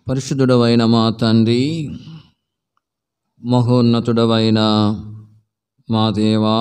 పరిశుద్ధుడవైన మా తండ్రి మహోన్నతుడవైన మా దేవా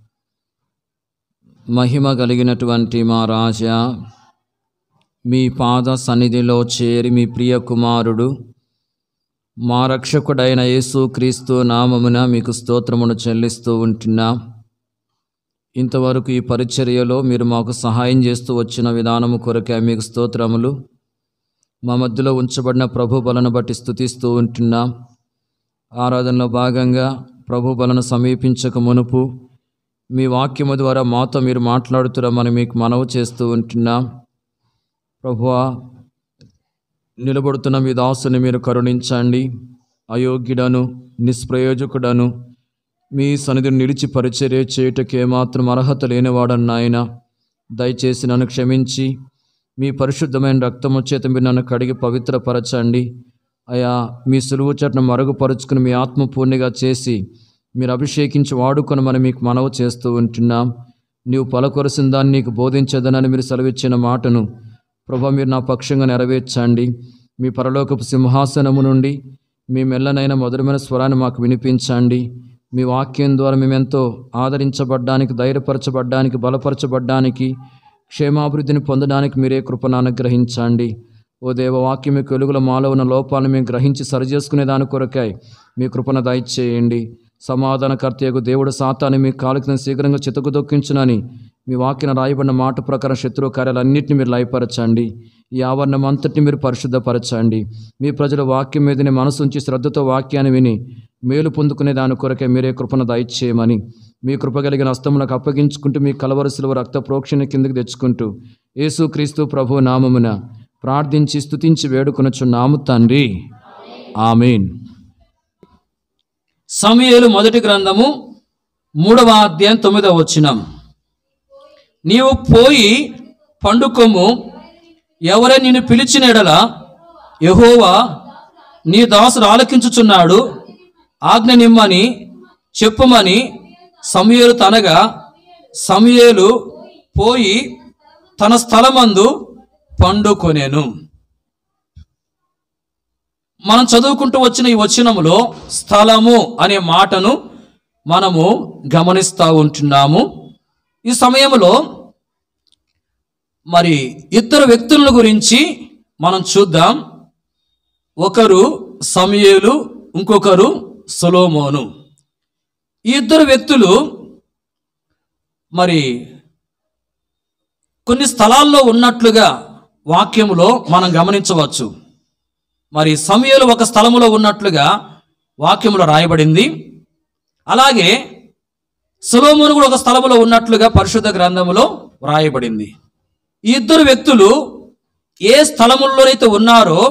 మహిమ కలిగినటువంటి మా రాజా మీ పాద సన్నిధిలో చేరి మీ ప్రియ కుమారుడు మా రక్షకుడైన యేసుక్రీస్తు నామమున మీకు స్తోత్రమును చెల్లిస్తూ ఉంటున్నా ఇంతవరకు ఈ పరిచర్యలో మీరు మాకు సహాయం చేస్తూ వచ్చిన విధానము కొరకే మీకు స్తోత్రములు మా మధ్యలో ఉంచబడిన ప్రభు బలను బట్టి స్థుతిస్తూ ఉంటున్నాం ఆరాధనలో భాగంగా ప్రభు బలను సమీపించక మునుపు మీ వాక్యము ద్వారా మాతో మీరు మాట్లాడుతున్నామని మీకు మనవి చేస్తూ ఉంటున్నాం ప్రభువా నిలబడుతున్న మీ దాసుని మీరు కరుణించండి అయోగ్యుడను నిష్ప్రయోజకుడను మీ సన్నిధిని నిలిచి పరిచర్య చేయుటకు ఏమాత్రం అర్హత లేనివాడన్నాయన దయచేసి నన్ను క్షమించి మీ పరిశుద్ధమైన రక్తము చేత మీరు నన్ను కడిగి పవిత్రపరచండి అయా మీ సులువు చట్టం మరుగుపరుచుకుని మీ ఆత్మ పూర్ణిగా చేసి మీరు అభిషేకించి వాడుకొని మనం మీకు మనవి చేస్తూ ఉంటున్నాం నీవు పలకొరసిన దాన్ని నీకు బోధించదనని మీరు సెలవిచ్చిన మాటను ప్రభా మీరు నా పక్షంగా నెరవేర్చండి మీ పరలోకపు సింహాసనము నుండి మీ మెల్లనైన మధురమైన స్వరాన్ని మాకు వినిపించండి మీ వాక్యం ద్వారా మేమెంతో ఆదరించబడ్డానికి ధైర్యపరచబడ్డానికి బలపరచబడ్డానికి క్షేమాభివృద్ధిని పొందడానికి మీరే కృపను అనుగ్రహించండి ఓ దేవ వాక్యం యొక్క వెలుగుల మాలో ఉన్న లోపాలను మేము గ్రహించి సరిచేసుకునే దాని కొరకై మీ కృపను దయచేయండి సమాధానకర్తయకు దేవుడు సాతాన్ని మీ కాలుకి శీఘ్రంగా చితకుదొక్కించునని మీ వాక్యన రాయబడిన మాట ప్రకారం శత్రు కార్యాలన్నింటినీ మీరు లయపరచండి ఈ ఆవరణం అంతటిని మీరు పరిశుద్ధపరచండి మీ ప్రజల వాక్యం మీదనే మనసు ఉంచి శ్రద్ధతో వాక్యాన్ని విని మేలు పొందుకునే దాని కొరకే మీరే కృపను దయచేయమని మీ కృప కలిగిన హస్తములకు అప్పగించుకుంటూ మీ కలవరసుల రక్త ప్రోక్షణ కిందకి తెచ్చుకుంటూ యేసుక్రీస్తు ప్రభు నామమున ప్రార్థించి స్తుతించి వేడుకొనొచ్చున్నాము తండ్రి ఆమెన్ సమయలు మొదటి గ్రంథము మూడవ అధ్యాయం తొమ్మిదవ వచనం నీవు పోయి పండుకొమ్ము ఎవరే నిన్ను పిలిచిన ఎడల యహోవా నీ దాసుడు ఆలకించుచున్నాడు ఆజ్ఞ నిమ్మని చెప్పుమని సమయలు తనగా సమయలు పోయి తన స్థలమందు పండుకొనేను మనం చదువుకుంటూ వచ్చిన ఈ వచనములో స్థలము అనే మాటను మనము గమనిస్తూ ఉంటున్నాము ఈ సమయంలో మరి ఇద్దరు వ్యక్తుల గురించి మనం చూద్దాం ఒకరు సమయేలు ఇంకొకరు సొలోమోను ఈ ఇద్దరు వ్యక్తులు మరి కొన్ని స్థలాల్లో ఉన్నట్లుగా వాక్యములో మనం గమనించవచ్చు మరి సమయలు ఒక స్థలములో ఉన్నట్లుగా వాక్యములో రాయబడింది అలాగే సులోమును కూడా ఒక స్థలములో ఉన్నట్లుగా పరిశుద్ధ గ్రంథములో వ్రాయబడింది ఈ ఇద్దరు వ్యక్తులు ఏ స్థలముల్లోనైతే ఉన్నారో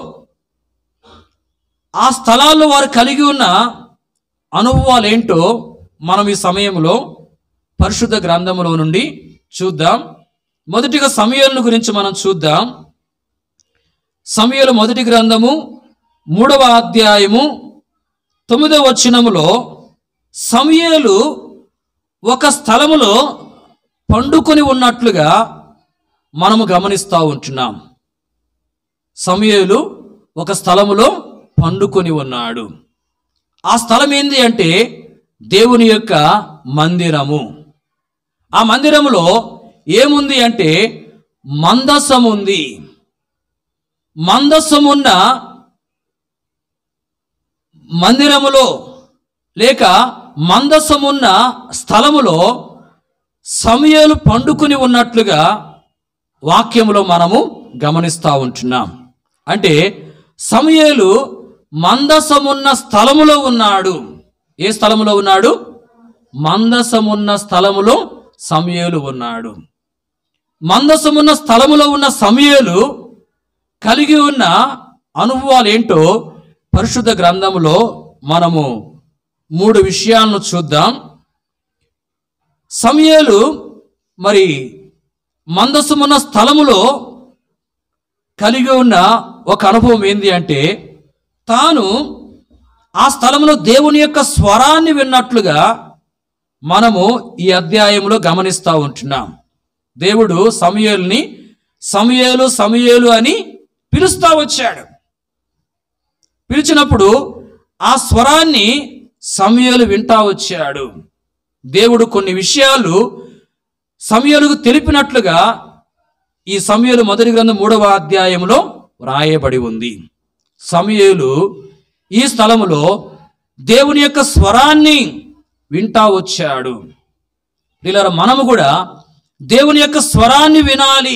ఆ స్థలాల్లో వారు కలిగి ఉన్న అనుభవాలు ఏంటో మనం ఈ సమయంలో పరిశుద్ధ గ్రంథములో నుండి చూద్దాం మొదటిగా సమయాలను గురించి మనం చూద్దాం సమయలు మొదటి గ్రంథము మూడవ అధ్యాయము తొమ్మిదవ వచనములో సమయలు ఒక స్థలములో పండుకొని ఉన్నట్లుగా మనము గమనిస్తూ ఉంటున్నాం సమయలు ఒక స్థలములో పండుకొని ఉన్నాడు ఆ స్థలం ఏంది అంటే దేవుని యొక్క మందిరము ఆ మందిరములో ఏముంది అంటే మందసం ఉంది మందస్సమున్న మందిరములో లేక మందస్సమున్న స్థలములో సమయాలు పండుకుని ఉన్నట్లుగా వాక్యములో మనము గమనిస్తూ ఉంటున్నాం అంటే సమయాలు మందసమున్న స్థలములో ఉన్నాడు ఏ స్థలములో ఉన్నాడు మందసమున్న స్థలములో సమయలు ఉన్నాడు మందసమున్న స్థలములో ఉన్న సమయలు కలిగి ఉన్న అనుభవాలు ఏంటో పరిశుద్ధ గ్రంథములో మనము మూడు విషయాలను చూద్దాం సమయాలు మరి మందసమున్న స్థలములో కలిగి ఉన్న ఒక అనుభవం ఏంది అంటే తాను ఆ స్థలంలో దేవుని యొక్క స్వరాన్ని విన్నట్లుగా మనము ఈ అధ్యాయంలో గమనిస్తూ ఉంటున్నాం దేవుడు సమయల్ని సమయలు సమయలు అని పిలుస్తా వచ్చాడు పిలిచినప్పుడు ఆ స్వరాన్ని సమయలు వింటా వచ్చాడు దేవుడు కొన్ని విషయాలు సమయలకు తెలిపినట్లుగా ఈ సమయలు మొదటి గ్రంథం మూడవ అధ్యాయంలో వ్రాయబడి ఉంది సమయలు ఈ స్థలములో దేవుని యొక్క స్వరాన్ని వింటా వచ్చాడు ఇలా మనము కూడా దేవుని యొక్క స్వరాన్ని వినాలి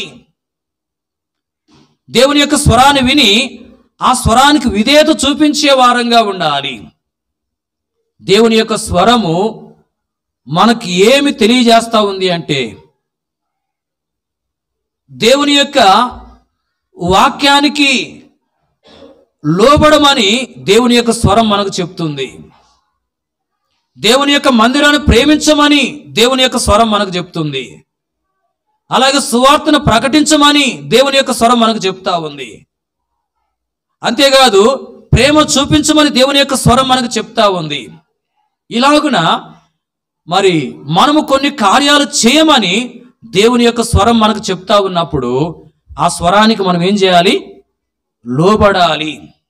దేవుని యొక్క స్వరాన్ని విని ఆ స్వరానికి విధేయత చూపించే వారంగా ఉండాలి దేవుని యొక్క స్వరము మనకి ఏమి తెలియజేస్తా ఉంది అంటే దేవుని యొక్క వాక్యానికి లోబడమని దేవుని యొక్క స్వరం మనకు చెప్తుంది దేవుని యొక్క మందిరాన్ని ప్రేమించమని దేవుని యొక్క స్వరం మనకు చెప్తుంది అలాగే సువార్తను ప్రకటించమని దేవుని యొక్క స్వరం మనకు చెప్తా ఉంది అంతేకాదు ప్రేమ చూపించమని దేవుని యొక్క స్వరం మనకు చెప్తా ఉంది ఇలాగున మరి మనము కొన్ని కార్యాలు చేయమని దేవుని యొక్క స్వరం మనకు చెప్తా ఉన్నప్పుడు ఆ స్వరానికి మనం ఏం చేయాలి లోబడాలి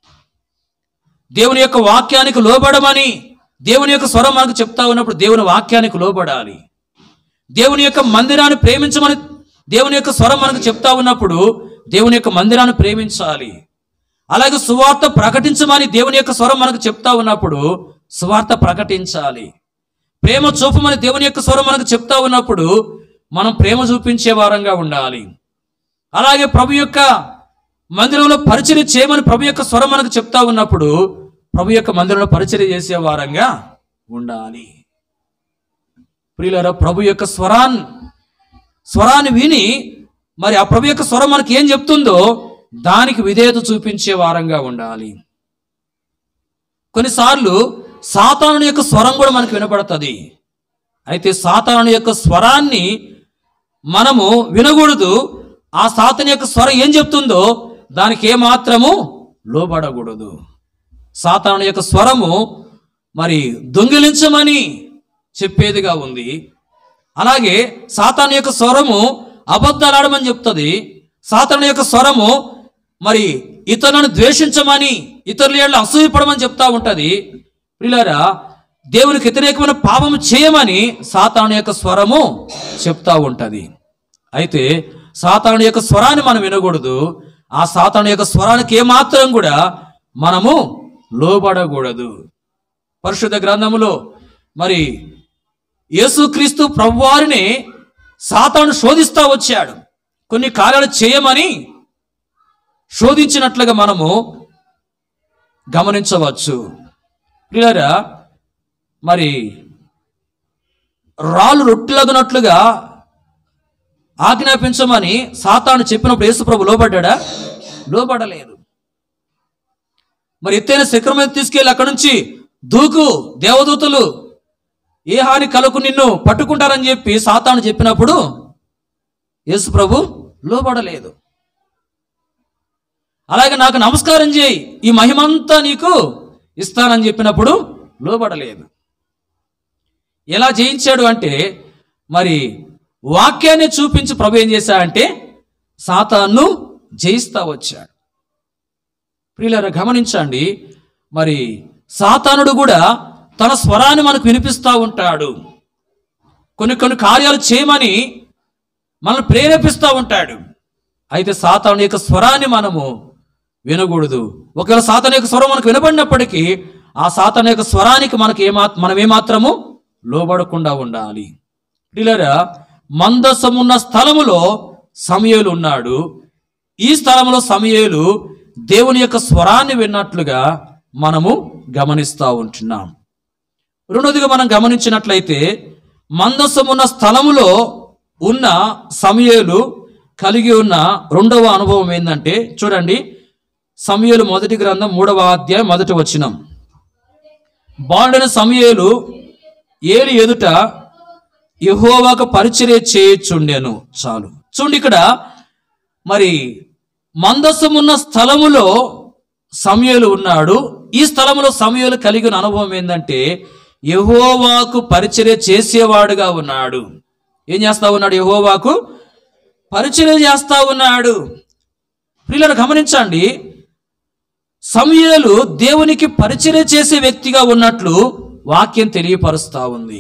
దేవుని యొక్క వాక్యానికి లోబడమని దేవుని యొక్క స్వరం మనకు చెప్తా ఉన్నప్పుడు దేవుని వాక్యానికి లోబడాలి దేవుని యొక్క మందిరాన్ని ప్రేమించమని దేవుని యొక్క స్వరం మనకు చెప్తా ఉన్నప్పుడు దేవుని యొక్క మందిరాన్ని ప్రేమించాలి అలాగే సువార్త ప్రకటించమని దేవుని యొక్క స్వరం మనకు చెప్తా ఉన్నప్పుడు సువార్త ప్రకటించాలి ప్రేమ చూపమని దేవుని యొక్క స్వరం మనకు చెప్తా ఉన్నప్పుడు మనం ప్రేమ చూపించే వారంగా ఉండాలి అలాగే ప్రభు యొక్క మందిరంలో పరిచర్య చేయమని ప్రభు యొక్క స్వరం మనకు చెప్తా ఉన్నప్పుడు ప్రభు యొక్క మందిరంలో పరిచర్య చేసే వారంగా ఉండాలి ప్రియులారా ప్రభు యొక్క స్వరాన్ స్వరాన్ని విని మరి ఆ ప్రభు యొక్క స్వరం మనకి ఏం చెప్తుందో దానికి విధేయత చూపించే వారంగా ఉండాలి కొన్నిసార్లు సాతాను యొక్క స్వరం కూడా మనకు వినపడుతుంది అయితే సాతాను యొక్క స్వరాన్ని మనము వినకూడదు ఆ సాతాను యొక్క స్వరం ఏం చెప్తుందో దానికి ఏమాత్రము లోబడకూడదు సాతాను యొక్క స్వరము మరి దొంగిలించమని చెప్పేదిగా ఉంది అలాగే సాతాను యొక్క స్వరము అబద్ధాలాడమని చెప్తుంది సాతాను యొక్క స్వరము మరి ఇతరులను ద్వేషించమని ఇతరుల ఏళ్ళు అసూయపడమని చెప్తా ఉంటది పిల్లరా దేవునికి వ్యతిరేకమైన పాపము చేయమని సాతాను యొక్క స్వరము చెప్తా ఉంటది అయితే సాతాను యొక్క స్వరాన్ని మనం వినకూడదు ఆ సాతాను యొక్క స్వరానికి ఏమాత్రం కూడా మనము లోబడకూడదు పరిశుద్ధ గ్రంథములో మరి యేసుక్రీస్తు ప్రభువారిని సాతాను శోధిస్తా వచ్చాడు కొన్ని కార్యాలు చేయమని శోధించినట్లుగా మనము గమనించవచ్చు పిల్లరా మరి రాళ్ళు రొట్టెలగునట్లుగా ఆజ్ఞాపించమని సాతాను చెప్పినప్పుడు యేసుప్రభు లోబడ్డా లోబడలేదు మరి ఎత్తైన శిఖరం మీద తీసుకెళ్ళి అక్కడి నుంచి దూకు దేవదూతలు ఏ హాని కలకు నిన్ను పట్టుకుంటారని చెప్పి సాతాను చెప్పినప్పుడు యేసు ప్రభు లోబడలేదు అలాగే నాకు నమస్కారం చేయి ఈ మహిమంతా నీకు ఇస్తానని చెప్పినప్పుడు లోబడలేదు ఎలా జయించాడు అంటే మరి వాక్యాన్ని చూపించి ప్రభు ఏం చేశాడంటే సాతాను జయిస్తా వచ్చాడు ప్రియులారా గమనించండి మరి సాతానుడు కూడా తన స్వరాన్ని మనకు వినిపిస్తూ ఉంటాడు కొన్ని కొన్ని కార్యాలు చేయమని మనల్ని ప్రేరేపిస్తూ ఉంటాడు అయితే సాతాను యొక్క స్వరాన్ని మనము వినకూడదు ఒకవేళ సాతాను యొక్క స్వరం మనకు వినబడినప్పటికీ ఆ సాతాను యొక్క స్వరానికి మనకి ఏమా మనం ఏమాత్రము లోబడకుండా ఉండాలి ప్రియులారా మందసమున్న స్థలములో సమయలు ఉన్నాడు ఈ స్థలంలో సమయలు దేవుని యొక్క స్వరాన్ని విన్నట్లుగా మనము గమనిస్తూ ఉంటున్నాం రెండోదిగా మనం గమనించినట్లయితే మందసమున్న స్థలములో ఉన్న సమయలు కలిగి ఉన్న రెండవ అనుభవం ఏంటంటే చూడండి సమయలు మొదటి గ్రంథం మూడవ అధ్యాయం మొదటి వచనం బాలుడైన సమయలు ఏలి ఎదుట యెహోవాకు పరిచర్య చేయొచ్చుండెను చాలు చూడండి ఇక్కడ మరి మందసమున్న స్థలములో సమయలు ఉన్నాడు ఈ స్థలములో సమయలు కలిగిన అనుభవం ఏంటంటే యెహోవాకు పరిచర్య చేసేవాడుగా ఉన్నాడు ఏం చేస్తా ఉన్నాడు యెహోవాకు పరిచర్య చేస్తా ఉన్నాడు ప్రియులను గమనించండి సమయలు దేవునికి పరిచర్య చేసే వ్యక్తిగా ఉన్నట్లు వాక్యం తెలియపరుస్తా ఉంది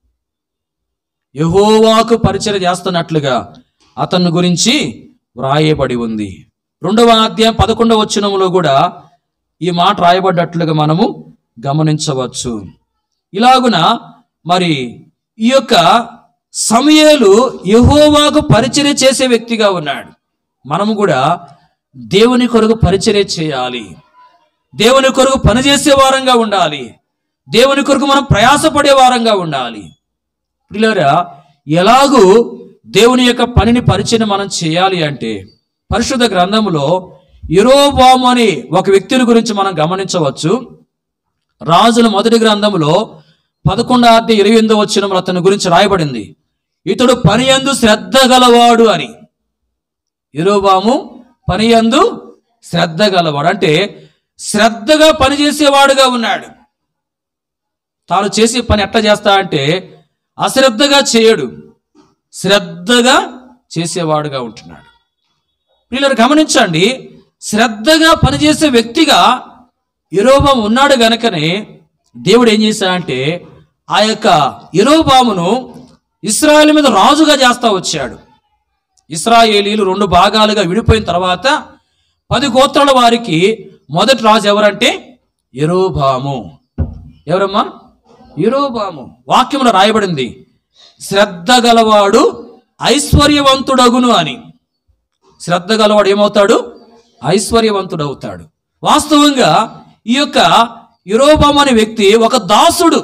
యహోవాకు పరిచర్య చేస్తున్నట్లుగా అతని గురించి వ్రాయబడి ఉంది రెండవ అధ్యాయం పదకొండవ వచనములో కూడా ఈ మాట రాయబడ్డట్లుగా మనము గమనించవచ్చు ఇలాగున మరి ఈ యొక్క సమయలు యహోవాకు పరిచర్య చేసే వ్యక్తిగా ఉన్నాడు మనము కూడా దేవుని కొరకు పరిచర్య చేయాలి దేవుని కొరకు పనిచేసే వారంగా ఉండాలి దేవుని కొరకు మనం ప్రయాసపడే వారంగా ఉండాలి పిల్లరా ఎలాగూ దేవుని యొక్క పనిని పరిచయం మనం చేయాలి అంటే పరిశుద్ధ గ్రంథములో ఎరోబాము అని ఒక వ్యక్తిని గురించి మనం గమనించవచ్చు రాజుల మొదటి గ్రంథములో పదకొండో అధ్యాయ ఇరవై ఎనిమిదో వచ్చిన అతని గురించి రాయబడింది ఇతడు పనియందు శ్రద్ధ గలవాడు అని ఎరోబాము పనియందు శ్రద్ధ గలవాడు అంటే శ్రద్ధగా పనిచేసేవాడుగా ఉన్నాడు తాను చేసే పని ఎట్లా చేస్తా అంటే అశ్రద్ధగా చేయడు శ్రద్ధగా చేసేవాడుగా ఉంటున్నాడు వీళ్ళని గమనించండి శ్రద్ధగా పనిచేసే వ్యక్తిగా ఇరోబాము ఉన్నాడు గనుకనే దేవుడు ఏం చేశాడంటే ఆ యొక్క ఇరోబామును ఇస్రాయేల్ మీద రాజుగా చేస్తా వచ్చాడు ఇస్రాయేలీలు రెండు భాగాలుగా విడిపోయిన తర్వాత పది గోత్రాల వారికి మొదటి రాజు ఎవరంటే ఎరోబాము ఎవరమ్మా ఎరోబాము వాక్యంలో రాయబడింది శ్రద్ధ గలవాడు ఐశ్వర్యవంతుడగును అని శ్రద్ధ గలవాడు ఏమవుతాడు ఐశ్వర్యవంతుడు అవుతాడు వాస్తవంగా ఈ యొక్క యురోబాము అనే వ్యక్తి ఒక దాసుడు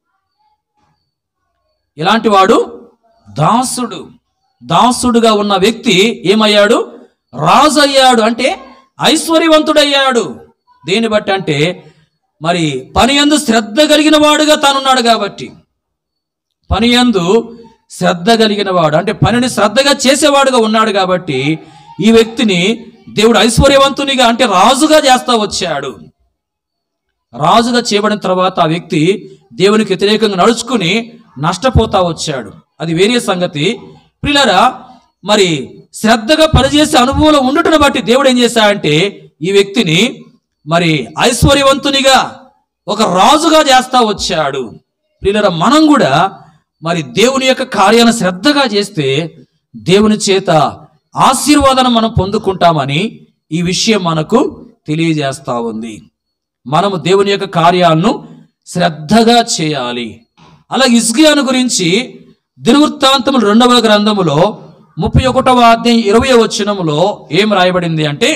ఇలాంటి వాడు దాసుడు దాసుడుగా ఉన్న వ్యక్తి ఏమయ్యాడు రాజు అయ్యాడు అంటే ఐశ్వర్యవంతుడయ్యాడు దేని బట్టి అంటే మరి పని యందు శ్రద్ధ కలిగిన వాడుగా తానున్నాడు కాబట్టి పని యందు శ్రద్ధ కలిగిన వాడు అంటే పనిని శ్రద్ధగా చేసేవాడుగా ఉన్నాడు కాబట్టి ఈ వ్యక్తిని దేవుడు ఐశ్వర్యవంతునిగా అంటే రాజుగా చేస్తా వచ్చాడు రాజుగా చేయబడిన తర్వాత ఆ వ్యక్తి దేవునికి వ్యతిరేకంగా నడుచుకుని నష్టపోతా వచ్చాడు అది వేరే సంగతి ప్రిలరా మరి శ్రద్ధగా పనిచేసే అనుభవంలో ఉండటం బట్టి దేవుడు ఏం చేశాడంటే ఈ వ్యక్తిని మరి ఐశ్వర్యవంతునిగా ఒక రాజుగా చేస్తా వచ్చాడు ప్రియులరా మనం కూడా మరి దేవుని యొక్క కార్యాలను శ్రద్ధగా చేస్తే దేవుని చేత ఆశీర్వాదం మనం పొందుకుంటామని ఈ విషయం మనకు తెలియజేస్తా ఉంది మనము దేవుని యొక్క కార్యాలను శ్రద్ధగా చేయాలి అలాగే ఇస్గియాను గురించి దినవృత్తాంతములు రెండవ గ్రంథములో ముప్పై ఒకటవ అధ్యాయం ఇరవై వచనములో ఏం రాయబడింది అంటే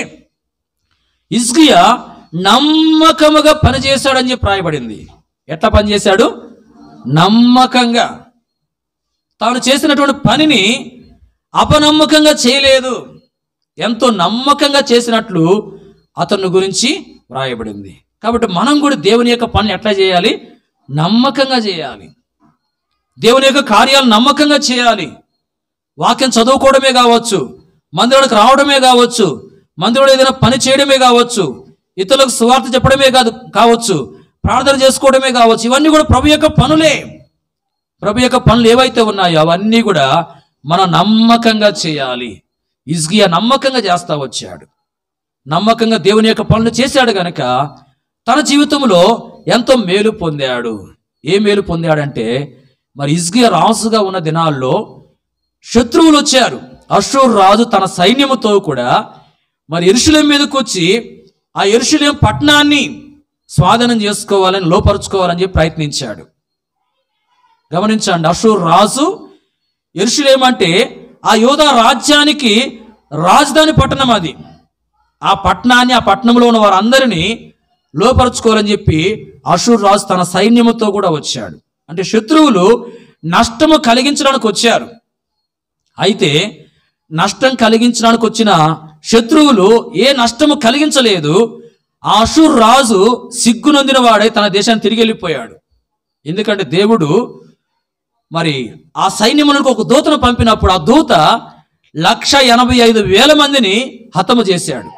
ఇస్గియా నమ్మకముగా పనిచేశాడని చెప్పి రాయబడింది ఎట్లా పనిచేశాడు నమ్మకంగా తాను చేసినటువంటి పనిని అపనమ్మకంగా చేయలేదు ఎంతో నమ్మకంగా చేసినట్లు అతని గురించి వ్రాయబడింది కాబట్టి మనం కూడా దేవుని యొక్క పనులు ఎట్లా చేయాలి నమ్మకంగా చేయాలి దేవుని యొక్క కార్యాలు నమ్మకంగా చేయాలి వాక్యం చదువుకోవడమే కావచ్చు మందిరానికి రావడమే కావచ్చు మందిరంలో ఏదైనా పని చేయడమే కావచ్చు ఇతరులకు సువార్త చెప్పడమే కాదు కావచ్చు ప్రార్థన చేసుకోవడమే కావచ్చు ఇవన్నీ కూడా ప్రభు యొక్క పనులే ప్రభు యొక్క పనులు ఏవైతే ఉన్నాయో అవన్నీ కూడా మనం నమ్మకంగా చేయాలి ఇజ్గియా నమ్మకంగా చేస్తా వచ్చాడు నమ్మకంగా దేవుని యొక్క పనులు చేశాడు గనక తన జీవితంలో ఎంతో మేలు పొందాడు ఏ మేలు పొందాడంటే మరి ఇజ్గియా రాజుగా ఉన్న దినాల్లో శత్రువులు వచ్చారు అశ్రూర్ రాజు తన సైన్యముతో కూడా మరి ఎరుషులేం మీదకి వచ్చి ఆ ఎరుషులేం పట్టణాన్ని స్వాధీనం చేసుకోవాలని లోపరుచుకోవాలని చెప్పి ప్రయత్నించాడు గమనించండి అషూర్ రాజు ఎరుషులేం అంటే ఆ యోధా రాజ్యానికి రాజధాని పట్టణం అది ఆ పట్టణాన్ని ఆ పట్టణంలో ఉన్న వారందరినీ లోపరుచుకోవాలని చెప్పి అషూర్ రాజు తన సైన్యముతో కూడా వచ్చాడు అంటే శత్రువులు నష్టము కలిగించడానికి వచ్చారు అయితే నష్టం కలిగించడానికి వచ్చిన శత్రువులు ఏ నష్టము కలిగించలేదు ఆ అషూర్ రాజు సిగ్గునొందిన వాడై తన దేశాన్ని తిరిగి వెళ్ళిపోయాడు ఎందుకంటే దేవుడు మరి ఆ సైన్యములకు ఒక దూతను పంపినప్పుడు ఆ దూత లక్ష ఎనభై ఐదు వేల మందిని హతము చేశాడు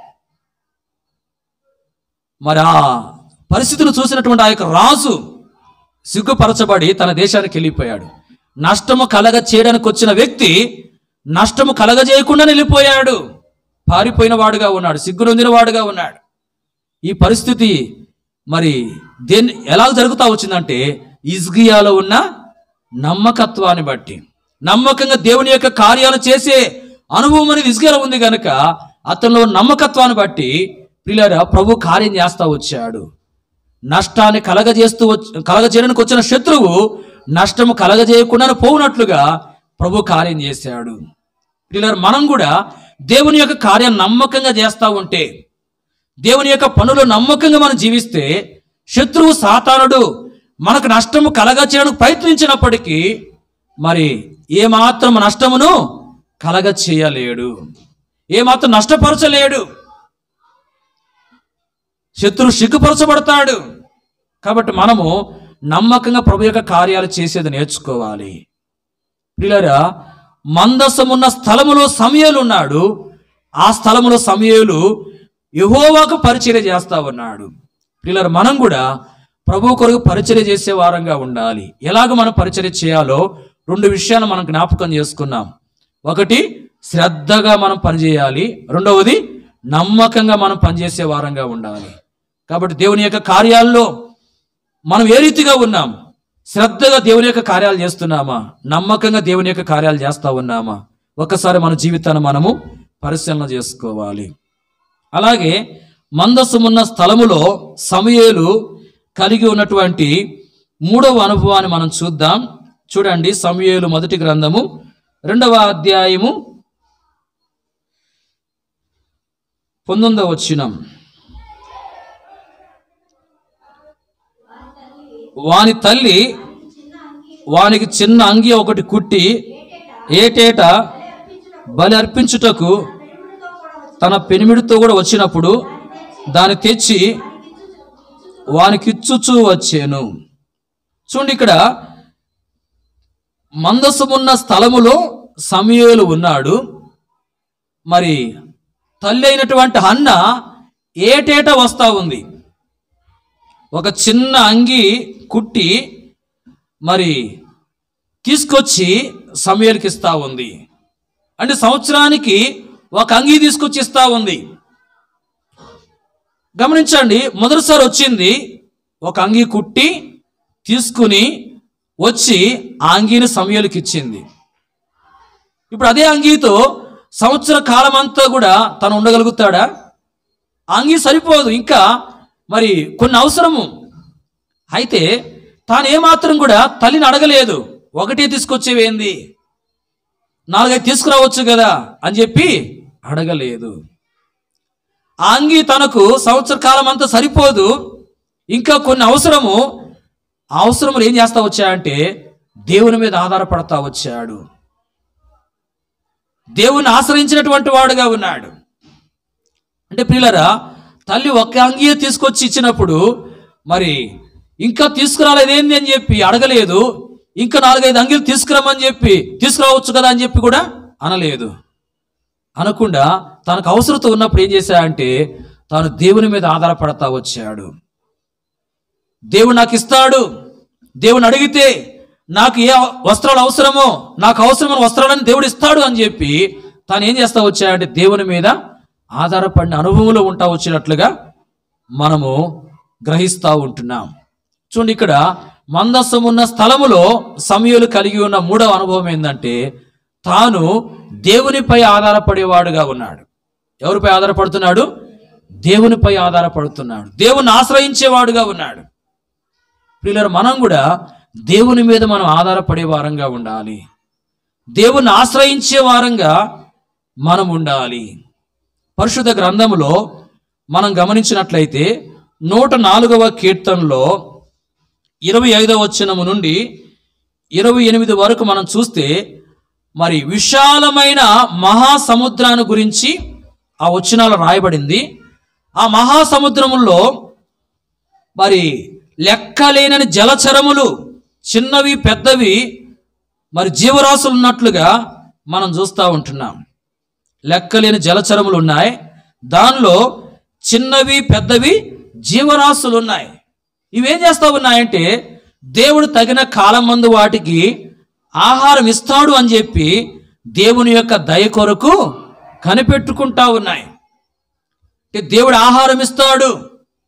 మరి ఆ పరిస్థితిని చూసినటువంటి ఆ యొక్క రాజు సిగ్గుపరచబడి తన దేశానికి వెళ్ళిపోయాడు నష్టము కలగ చేయడానికి వచ్చిన వ్యక్తి నష్టము కలగజేయకుండా వెళ్ళిపోయాడు పారిపోయిన వాడుగా ఉన్నాడు సిగ్గునొందిన వాడుగా ఉన్నాడు ఈ పరిస్థితి మరి దేన్ని ఎలా జరుగుతా వచ్చిందంటే ఇజ్గియాలో ఉన్న నమ్మకత్వాన్ని బట్టి నమ్మకంగా దేవుని యొక్క కార్యాలు చేసే అనుభవం అనేది ఇజ్గియాలో ఉంది కనుక అతనిలో నమ్మకత్వాన్ని బట్టి పిల్లరా ప్రభు కార్యం చేస్తా వచ్చాడు నష్టాన్ని కలగజేస్తూ వచ్చి కలగజేయడానికి వచ్చిన శత్రువు నష్టము కలగజేయకుండా పోవునట్లుగా ప్రభు కార్యం చేశాడు పిల్లలు మనం కూడా దేవుని యొక్క కార్యం నమ్మకంగా చేస్తా ఉంటే దేవుని యొక్క పనులు నమ్మకంగా మనం జీవిస్తే శత్రువు సాతానుడు మనకు నష్టము కలగచేయడానికి ప్రయత్నించినప్పటికీ మరి ఏమాత్రం నష్టమును కలగ చేయలేడు ఏమాత్రం నష్టపరచలేడు శత్రువు సిగ్గుపరచబడతాడు కాబట్టి మనము నమ్మకంగా ప్రభు యొక్క కార్యాలు చేసేది నేర్చుకోవాలి ప్రియులరా మందసమున్న స్థలములో సమయలు ఉన్నాడు ఆ స్థలములో సమయలు యహోవాకు పరిచర్య చేస్తా ఉన్నాడు ప్రియులరా మనం కూడా ప్రభు కొరకు పరిచర్య చేసే వారంగా ఉండాలి ఎలాగ మనం పరిచర్య చేయాలో రెండు విషయాలు మనం జ్ఞాపకం చేసుకున్నాం ఒకటి శ్రద్ధగా మనం పనిచేయాలి రెండవది నమ్మకంగా మనం పనిచేసే వారంగా ఉండాలి కాబట్టి దేవుని యొక్క కార్యాల్లో మనం ఏ రీతిగా ఉన్నాం శ్రద్ధగా దేవుని యొక్క కార్యాలు చేస్తున్నామా నమ్మకంగా దేవుని యొక్క కార్యాలు చేస్తా ఉన్నామా ఒక్కసారి మన జీవితాన్ని మనము పరిశీలన చేసుకోవాలి అలాగే మందసమున్న స్థలములో సమయేలు కలిగి ఉన్నటువంటి మూడవ అనుభవాన్ని మనం చూద్దాం చూడండి సమయేలు మొదటి గ్రంథము రెండవ అధ్యాయము పంతొమ్మిదవ వచ్చినం వాని తల్లి వానికి చిన్న అంగి ఒకటి కుట్టి ఏటేటా బలి అర్పించుటకు తన పెనిమిడితో కూడా వచ్చినప్పుడు దాన్ని తెచ్చి వానికిచ్చుచూ వచ్చాను చూడండి ఇక్కడ మందసమున్న స్థలములో సమయలు ఉన్నాడు మరి తల్లి అయినటువంటి అన్న ఏటేట వస్తా ఉంది ఒక చిన్న అంగి కుట్టి మరి తీసుకొచ్చి సమయాలకి ఇస్తా ఉంది అంటే సంవత్సరానికి ఒక అంగి తీసుకొచ్చి ఇస్తా ఉంది గమనించండి మొదటిసారి వచ్చింది ఒక అంగి కుట్టి తీసుకుని వచ్చి ఆ అంగీని సమయాలకి ఇచ్చింది ఇప్పుడు అదే అంగీతో సంవత్సర కాలం అంతా కూడా తను ఉండగలుగుతాడా ఆ అంగీ సరిపోదు ఇంకా మరి కొన్ని అవసరము అయితే తాను ఏమాత్రం కూడా తల్లిని అడగలేదు ఒకటే తీసుకొచ్చేవేంది నాలుగైదు తీసుకురావచ్చు కదా అని చెప్పి అడగలేదు ఆ అంగి తనకు సంవత్సర కాలం అంతా సరిపోదు ఇంకా కొన్ని అవసరము ఆ అవసరములు ఏం చేస్తా వచ్చాయంటే దేవుని మీద ఆధారపడతా వచ్చాడు దేవుని ఆశ్రయించినటువంటి వాడుగా ఉన్నాడు అంటే పిల్లరా తల్లి ఒక్క అంగియే తీసుకొచ్చి ఇచ్చినప్పుడు మరి ఇంకా తీసుకురాలేదేంది అని చెప్పి అడగలేదు ఇంకా నాలుగైదు అంగీలు తీసుకురమ్మని చెప్పి తీసుకురావచ్చు కదా అని చెప్పి కూడా అనలేదు అనకుండా తనకు అవసరత ఉన్నప్పుడు ఏం చేశాడంటే తాను దేవుని మీద ఆధారపడతా వచ్చాడు దేవుడు నాకు ఇస్తాడు దేవుని అడిగితే నాకు ఏ వస్త్రాలు అవసరమో నాకు అవసరమైన వస్త్రాలని దేవుడు ఇస్తాడు అని చెప్పి తాను ఏం చేస్తా వచ్చాడంటే దేవుని మీద ఆధారపడిన అనుభవంలో ఉంటా వచ్చినట్లుగా మనము గ్రహిస్తూ ఉంటున్నాం చూడండి ఇక్కడ మందస్సం ఉన్న స్థలములో సమయాలు కలిగి ఉన్న మూడవ అనుభవం ఏంటంటే తాను దేవునిపై ఆధారపడేవాడుగా ఉన్నాడు ఎవరిపై ఆధారపడుతున్నాడు దేవునిపై ఆధారపడుతున్నాడు దేవుని ఆశ్రయించేవాడుగా ఉన్నాడు ప్రియులరు మనం కూడా దేవుని మీద మనం ఆధారపడే వారంగా ఉండాలి దేవుని ఆశ్రయించే వారంగా మనం ఉండాలి పరిశుద్ధ గ్రంథములో మనం గమనించినట్లయితే నూట నాలుగవ కీర్తనలో ఇరవై ఐదవ వచనము నుండి ఇరవై ఎనిమిది వరకు మనం చూస్తే మరి విశాలమైన మహాసముద్రాన్ని గురించి ఆ వచనాలు రాయబడింది ఆ మహాసముద్రములో మరి లెక్కలేనని జలచరములు చిన్నవి పెద్దవి మరి జీవరాశులు ఉన్నట్లుగా మనం చూస్తూ ఉంటున్నాం లెక్కలేని జలచరములు ఉన్నాయి దానిలో చిన్నవి పెద్దవి జీవరాశులు ఉన్నాయి ఇవేం చేస్తా ఉన్నాయంటే దేవుడు తగిన కాలం మందు వాటికి ఆహారం ఇస్తాడు అని చెప్పి దేవుని యొక్క దయ కొరకు కనిపెట్టుకుంటా ఉన్నాయి అంటే దేవుడు ఆహారం ఇస్తాడు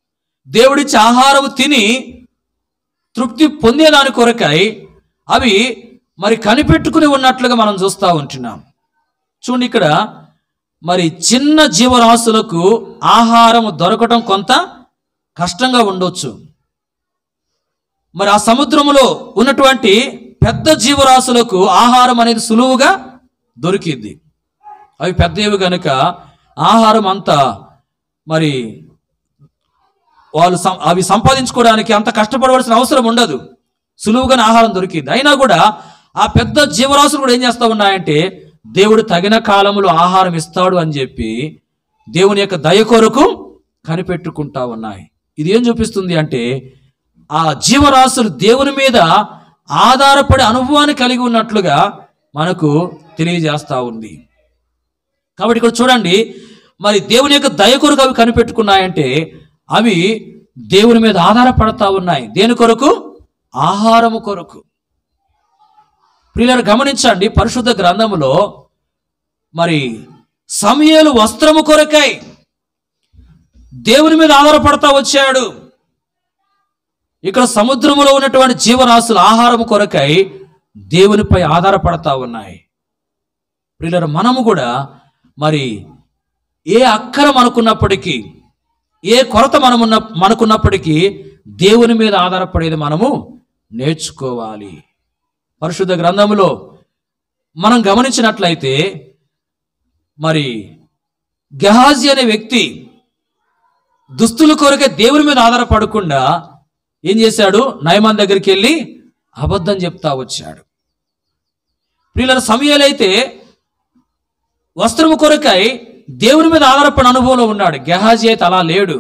దేవుడిచ్చే ఆహారం తిని తృప్తి పొందేదాని కొరకై అవి మరి కనిపెట్టుకుని ఉన్నట్లుగా మనం చూస్తూ ఉంటున్నాం చూడండి ఇక్కడ మరి చిన్న జీవరాశులకు ఆహారం దొరకటం కొంత కష్టంగా ఉండొచ్చు మరి ఆ సముద్రములో ఉన్నటువంటి పెద్ద జీవరాశులకు ఆహారం అనేది సులువుగా దొరికింది అవి పెద్దవి కనుక ఆహారం అంతా మరి వాళ్ళు సం- అవి సంపాదించుకోవడానికి అంత కష్టపడవలసిన అవసరం ఉండదు సులువుగానే ఆహారం దొరికింది అయినా కూడా ఆ పెద్ద జీవరాశులు కూడా ఏం చేస్తా ఉన్నాయంటే దేవుడు తగిన కాలంలో ఆహారం ఇస్తాడు అని చెప్పి దేవుని యొక్క దయ కొరకు కనిపెట్టుకుంటా ఉన్నాయి ఇది ఏం చూపిస్తుంది అంటే ఆ జీవరాశులు దేవుని మీద ఆధారపడే అనుభవాన్ని కలిగి ఉన్నట్లుగా మనకు తెలియజేస్తా ఉంది కాబట్టి ఇక్కడ చూడండి మరి దేవుని యొక్క దయ కొరకు అవి కనిపెట్టుకున్నాయంటే అవి దేవుని మీద ఆధారపడతా ఉన్నాయి దేని కొరకు ఆహారము కొరకు ప్రియులను గమనించండి పరిశుద్ధ గ్రంథములో మరి సమయలు వస్త్రము కొరకై దేవుని మీద ఆధారపడతా వచ్చాడు ఇక్కడ సముద్రములో ఉన్నటువంటి జీవరాశులు ఆహారం కొరకై దేవునిపై ఆధారపడతా ఉన్నాయి ప్రియులరు మనము కూడా మరి ఏ అక్కరం అనుకున్నప్పటికీ ఏ కొరత మనమున్న మనకున్నప్పటికీ దేవుని మీద ఆధారపడేది మనము నేర్చుకోవాలి పరిశుద్ధ గ్రంథములో మనం గమనించినట్లయితే మరి గెహాజీ అనే వ్యక్తి దుస్తుల కొరకే దేవుని మీద ఆధారపడకుండా ఏం చేశాడు నయమాన్ దగ్గరికి వెళ్ళి అబద్ధం చెప్తా వచ్చాడు ప్రియుల సమయాలైతే వస్త్రము కొరకై దేవుని మీద ఆధారపడిన అనుభవంలో ఉన్నాడు గెహాజీ అయితే అలా లేడు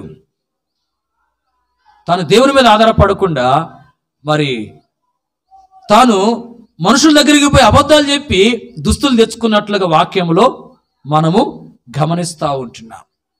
తాను దేవుని మీద ఆధారపడకుండా మరి తాను మనుషుల దగ్గరికి పోయి అబద్ధాలు చెప్పి దుస్తులు తెచ్చుకున్నట్లుగా వాక్యంలో మనము గమనిస్తూ ఉంటున్నాం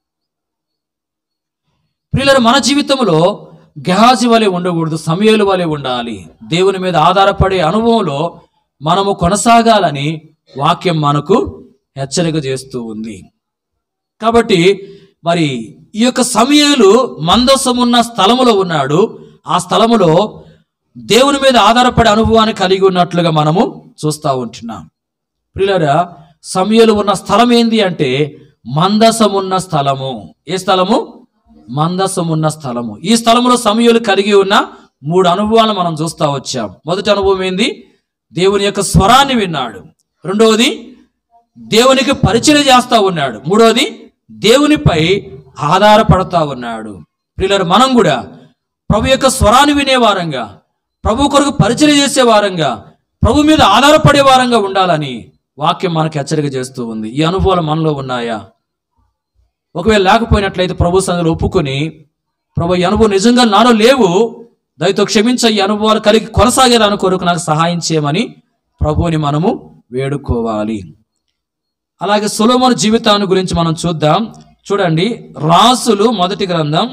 ప్రియుల మన జీవితంలో గెహాజీ వలె ఉండకూడదు సమయాలు వలె ఉండాలి దేవుని మీద ఆధారపడే అనుభవంలో మనము కొనసాగాలని వాక్యం మనకు హెచ్చరిక చేస్తూ ఉంది కాబట్టి మరి ఈ యొక్క సమయాలు మందసమున్న స్థలములో ఉన్నాడు ఆ స్థలములో దేవుని మీద ఆధారపడే అనుభవాన్ని కలిగి ఉన్నట్లుగా మనము చూస్తూ ఉంటున్నాం ప్రియులరా సమయలు ఉన్న స్థలం ఏంది అంటే మందసమున్న స్థలము ఏ స్థలము మందసమున్న స్థలము ఈ స్థలములో సమయలు కలిగి ఉన్న మూడు అనుభవాలు మనం చూస్తా వచ్చాం మొదటి అనుభవం ఏంది దేవుని యొక్క స్వరాన్ని విన్నాడు రెండవది దేవునికి పరిచయం చేస్తా ఉన్నాడు మూడవది దేవునిపై ఆధారపడతా ఉన్నాడు ప్రియులరు మనం కూడా ప్రభు యొక్క స్వరాన్ని వినే వారంగా ప్రభు కొరకు పరిచయం చేసే వారంగా ప్రభు మీద ఆధారపడే వారంగా ఉండాలని వాక్యం మనకు హెచ్చరిక చేస్తూ ఉంది ఈ అనుభవాలు మనలో ఉన్నాయా ఒకవేళ లేకపోయినట్లయితే ప్రభు సందులో ఒప్పుకొని ప్రభు ఈ అనుభవం నిజంగా నాలో లేవు దయతో క్షమించ ఈ అనుభవాలు కలిగి కొనసాగేదాని కొరకు నాకు సహాయం చేయమని ప్రభువుని మనము వేడుకోవాలి అలాగే సులోమోను జీవితాన్ని గురించి మనం చూద్దాం చూడండి రాజులు మొదటి గ్రంథం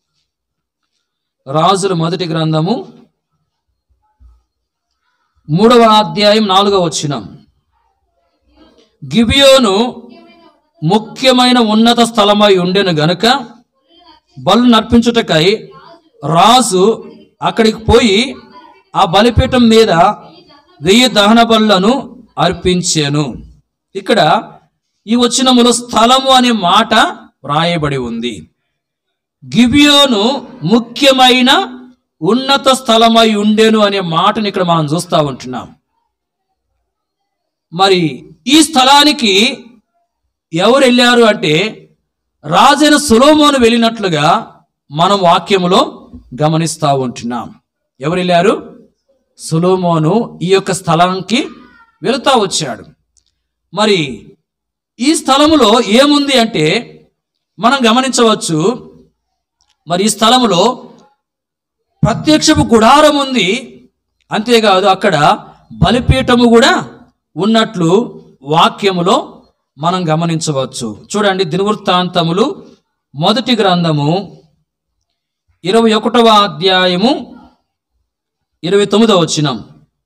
రాజులు మొదటి గ్రంథము మూడవ అధ్యాయం నాలుగవ వచ్చినం గిబియోను ముఖ్యమైన ఉన్నత స్థలమై ఉండెను గనుక బలు నర్పించుటకై రాజు అక్కడికి పోయి ఆ బలిపీఠం మీద వెయ్యి దహన బలులను అర్పించాను ఇక్కడ ఈ వచనములో స్థలము అనే మాట వ్రాయబడి ఉంది గిబియోను ముఖ్యమైన ఉన్నత స్థలమై ఉండేను అనే మాటని ఇక్కడ మనం చూస్తూ ఉంటున్నాం మరి ఈ స్థలానికి ఎవరు వెళ్ళారు అంటే రాజైన సులోమోను వెళ్ళినట్లుగా మనం వాక్యములో గమనిస్తూ ఉంటున్నాం ఎవరు వెళ్ళారు సులోమోను ఈ యొక్క స్థలానికి వెళుతూ వచ్చాడు మరి ఈ స్థలములో ఏముంది అంటే మనం గమనించవచ్చు మరి ఈ స్థలములో ప్రత్యక్షపు గుడారం ఉంది అంతేకాదు అక్కడ బలిపీఠము కూడా ఉన్నట్లు వాక్యములో మనం గమనించవచ్చు చూడండి దినవృత్తాంతములు మొదటి గ్రంథము ఇరవై ఒకటవ అధ్యాయము ఇరవై తొమ్మిదవ వచ్చినం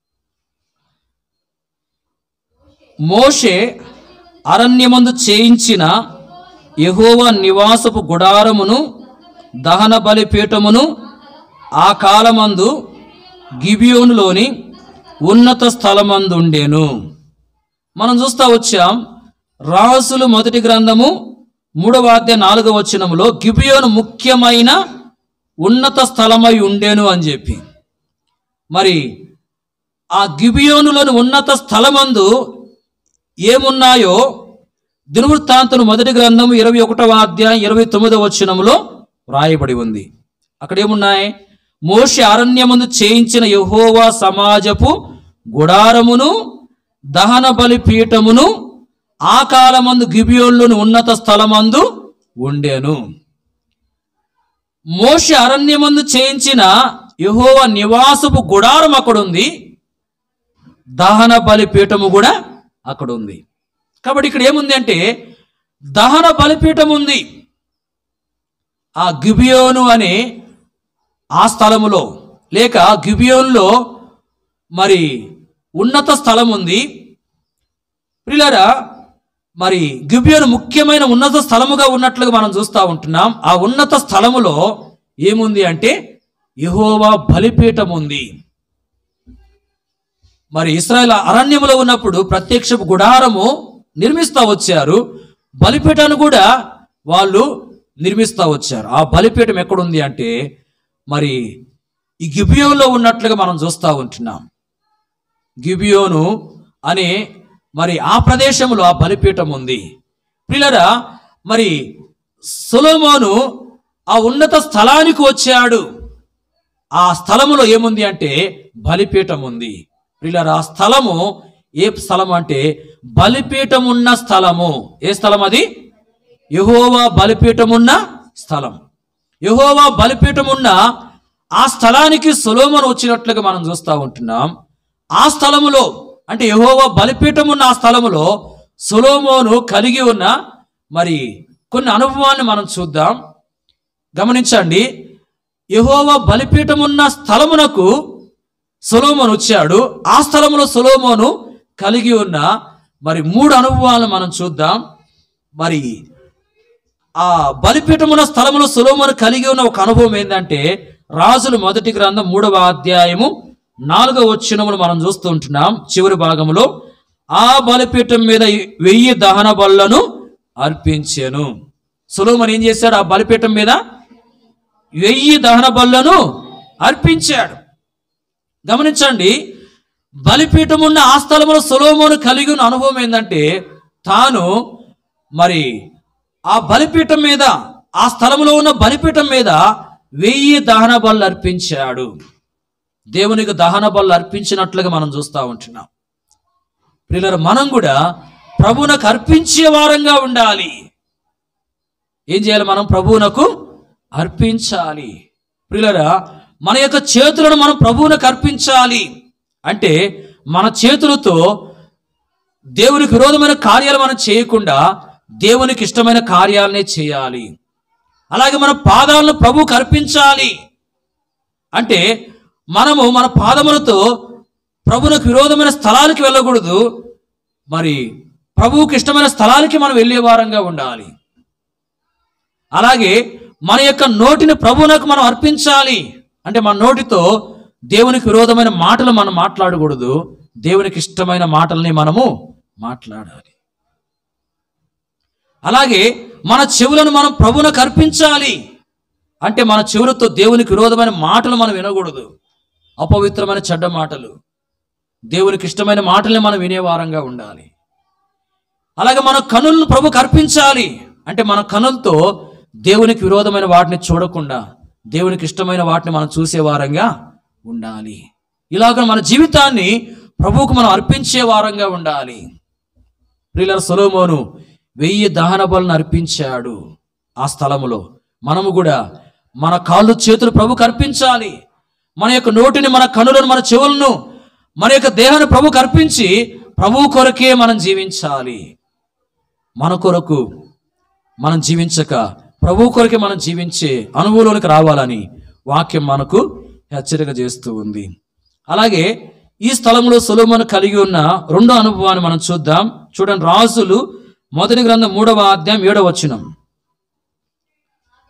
మోషే అరణ్యమందు చేయించిన యెహోవా నివాసపు గుడారమును దహన బలిపీఠమును ఆ కాలమందు గిబియోనులోని ఉన్నత స్థలమందు ఉండేను మనం చూస్తా వచ్చాం రాసులు మొదటి గ్రంథము మూడవ అధ్యాయ నాలుగవ వచనములో గిబియోను ముఖ్యమైన ఉన్నత స్థలమై ఉండేను అని చెప్పి మరి ఆ గిబియోనులోని ఉన్నత స్థలమందు ఏమున్నాయో దినవృత్తాంతులు మొదటి గ్రంథము ఇరవై ఒకటవ అధ్యాయం ఇరవై తొమ్మిదవ వచనములో వ్రాయబడి ఉంది అక్కడ ఏమున్నాయి మోషే అరణ్యమందు చేయించిన యహోవా సమాజపు గుడారమును దహన బలి పీఠమును ఆ కాలమందు గిబియోన్లోని ఉన్నత స్థలమందు ఉండేను మోషే అరణ్యమందు చేయించిన యహోవా నివాసపు గుడారం అక్కడ ఉంది దహన బలిపీఠము కూడా అక్కడ ఉంది కాబట్టి ఇక్కడ ఏముంది అంటే దహన బలిపీఠం ఉంది ఆ గిబియోను అనే ఆ స్థలములో లేక గిబియోన్లో మరి ఉన్నత స్థలం ఉంది ప్రిలరా మరి గిబియోను ముఖ్యమైన ఉన్నత స్థలముగా ఉన్నట్లుగా మనం చూస్తూ ఉంటున్నాం ఆ ఉన్నత స్థలములో ఏముంది అంటే యెహోవా బలిపీఠం ఉంది మరి ఇస్రాయల్ అరణ్యములో ఉన్నప్పుడు ప్రత్యక్ష గుడారము నిర్మిస్తా వచ్చారు బలిపీఠాన్ని కూడా వాళ్ళు నిర్మిస్తా వచ్చారు ఆ బలిపీఠం ఎక్కడుంది అంటే మరి ఈ గిబియోలో ఉన్నట్లుగా మనం చూస్తూ ఉంటున్నాం గిబియోను అనే మరి ఆ ప్రదేశంలో ఆ బలిపీఠం ఉంది పిల్లరా మరి సొలోమోను ఆ ఉన్నత స్థలానికి వచ్చాడు ఆ స్థలములో ఏముంది అంటే బలిపీఠం ఉంది పిల్లరా ఆ స్థలము ఏ స్థలం అంటే బలిపీఠం ఉన్న స్థలము ఏ స్థలం అది యహోవా బలిపీఠం ఉన్న స్థలం యహోవా బలిపీఠం ఉన్న ఆ స్థలానికి సొలోమోను వచ్చినట్లుగా మనం చూస్తూ ఉంటున్నాం ఆ స్థలములో అంటే యహోవా బలిపీఠం ఉన్న ఆ స్థలములో సొలోమోను కలిగి ఉన్న మరి కొన్ని అనుభవాన్ని మనం చూద్దాం గమనించండి యహోవా బలిపీఠం ఉన్న స్థలమునకు సొలోమోను వచ్చాడు ఆ స్థలములో సొలోమోను కలిగి ఉన్న మరి మూడు అనుభవాలను మనం చూద్దాం మరి ఆ బలిపీఠమున్న స్థలములో సొలోమోను కలిగి ఉన్న ఒక అనుభవం ఏంటంటే రాజులు మొదటి గ్రంథం మూడవ అధ్యాయము నాలుగవ వచ్చినములు మనం చూస్తూ ఉంటున్నాం చివరి భాగములో ఆ బలిపీఠం మీద వెయ్యి దహన బళ్ళను అర్పించాను సొలోమన్ ఏం చేశాడు ఆ బలిపీఠం మీద వెయ్యి దహన బళ్ళను అర్పించాడు గమనించండి బలిపీఠం ఉన్న ఆ స్థలంలో సొలోమోను కలిగి ఉన్న అనుభవం ఏంటంటే తాను మరి ఆ బలిపీఠం మీద ఆ స్థలంలో ఉన్న బలిపీఠం మీద వెయ్యి దహన బళ్ళు అర్పించాడు దేవునికి దహన బళ్ళు అర్పించినట్లుగా మనం చూస్తూ ఉంటున్నాం ప్రియులర మనం కూడా ప్రభువునకు అర్పించే వారంగా ఉండాలి ఏం చేయాలి మనం ప్రభువునకు అర్పించాలి ప్రియులరా మన యొక్క చేతులను మనం ప్రభువునకు అర్పించాలి అంటే మన చేతులతో దేవునికి విరోధమైన కార్యాలు మనం చేయకుండా దేవునికి ఇష్టమైన కార్యాలనే చేయాలి అలాగే మన పాదాలను ప్రభువుకు అర్పించాలి అంటే మనము మన పాదములతో ప్రభువునికి విరోధమైన స్థలానికి వెళ్ళకూడదు మరి ప్రభువుకి ఇష్టమైన స్థలానికి మనం వెళ్ళే వారంగా ఉండాలి అలాగే మన యొక్క నోటిని ప్రభువునకు మనం అర్పించాలి అంటే మన నోటితో దేవునికి విరోధమైన మాటలు మనం మాట్లాడకూడదు దేవునికి ఇష్టమైన మాటల్ని మనము మాట్లాడాలి అలాగే మన చెవులను మనం ప్రభువునకు అర్పించాలి అంటే మన చెవులతో దేవునికి విరోధమైన మాటలు మనం వినకూడదు అపవిత్రమైన చెడ్డ మాటలు దేవునికి ఇష్టమైన మాటల్ని మనం వినేవారంగా ఉండాలి అలాగే మన కనులను ప్రభుకు అర్పించాలి అంటే మన కనులతో దేవునికి విరోధమైన వాటిని చూడకుండా దేవునికి ఇష్టమైన వాటిని మనం చూసే వారంగా ఉండాలి ఇలాగ మన జీవితాన్ని ప్రభువుకు మనం అర్పించే వారంగా ఉండాలి ప్రియుల సొలోమోను వెయ్యి దహన బలను అర్పించాడు ఆ స్థలములో మనము కూడా మన కాళ్ళు చేతులు ప్రభుకు అర్పించాలి మన యొక్క నోటిని మన కనులను మన చెవులను మన యొక్క దేహాన్ని ప్రభుకు అర్పించి ప్రభువు కొరకే మనం జీవించాలి మన కొరకు మనం జీవించక ప్రభు కొరకే మనం జీవించే అనుభవంలోనికి రావాలని వాక్యం మనకు హెచ్చరిక చేస్తూ ఉంది అలాగే ఈ స్థలంలో సొలోమోను కలిగి ఉన్న రెండో అనుభవాన్ని మనం చూద్దాం చూడండి రాజులు మొదటి గ్రంథం మూడవ అధ్యాయం ఏడవ వచనం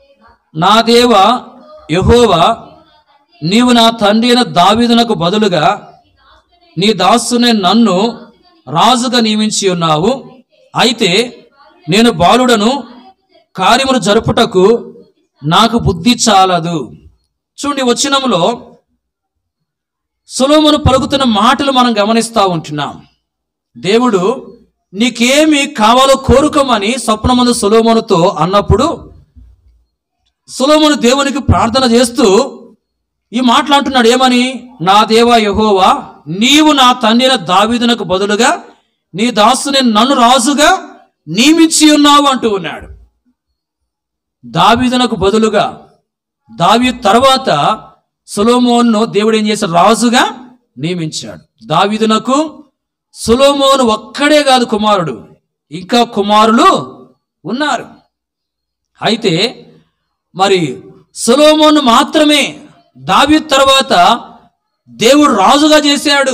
నా దేవ యహోవా నీవు నా తండ్రి అయిన దావీదునకు బదులుగా నీ దాసునే నన్ను రాజుగా నియమించి ఉన్నావు అయితే నేను బాలుడను కార్యమును జరుపుటకు నాకు బుద్ధి చాలదు చూడండి వచనంలో సులోమును పలుకుతున్న మాటలు మనం గమనిస్తూ ఉంటున్నాం దేవుడు నీకేమి కావాలో కోరుకోమని స్వప్నమందు సులోమునుతో అన్నప్పుడు సులోమును దేవునికి ప్రార్థన చేస్తూ ఈ మాట్లాడుతున్నాడు ఏమని నా దేవా యహోవా నీవు నా తండ్రిన దావీదునకు బదులుగా నీ దాసుని నన్ను రాజుగా నియమించి ఉన్నావు అంటూ ఉన్నాడు దావీదునకు బదులుగా దావీ తర్వాత సులోమోన్ను దేవుడు ఏం చేశాడు రాజుగా నియమించాడు దావీదునకు సులోమోను ఒక్కడే కాదు కుమారుడు ఇంకా కుమారులు ఉన్నారు అయితే మరి సులోమోను మాత్రమే దావీ తర్వాత దేవుడు రాజుగా చేశాడు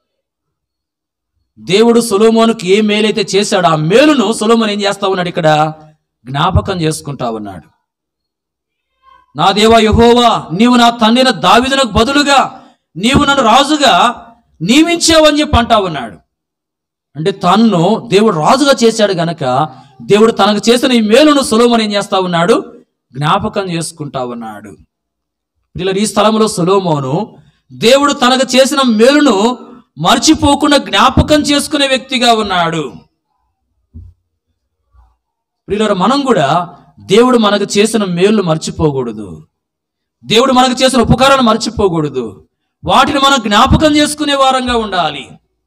దేవుడు సులోమోనుకి ఏ మేలైతే చేశాడో ఆ మేలును సులోమోన్ ఏం చేస్తా ఉన్నాడు ఇక్కడ జ్ఞాపకం చేసుకుంటా ఉన్నాడు నా దేవా యహోవా నీవు నా తండ్రిన దావిదునకు బదులుగా నీవు నన్ను రాజుగా నియమించావని చెప్పి అంటా ఉన్నాడు అంటే తన్ను దేవుడు రాజుగా చేశాడు గనక దేవుడు తనకు చేసిన ఈ మేలును సులోమోన్ ఏం చేస్తా ఉన్నాడు జ్ఞాపకం చేసుకుంటా ఉన్నాడు పిల్లలు ఈ స్థలంలో సులోమోను దేవుడు తనకు చేసిన మేలును మర్చిపోకుండా జ్ఞాపకం చేసుకునే వ్యక్తిగా ఉన్నాడు ప్రియులారా మనం కూడా దేవుడు మనకు చేసిన మేలు మర్చిపోకూడదు దేవుడు మనకు చేసిన ఉపకారాలు మర్చిపోకూడదు వాటిని మనం జ్ఞాపకం చేసుకునే వారంగా ఉండాలి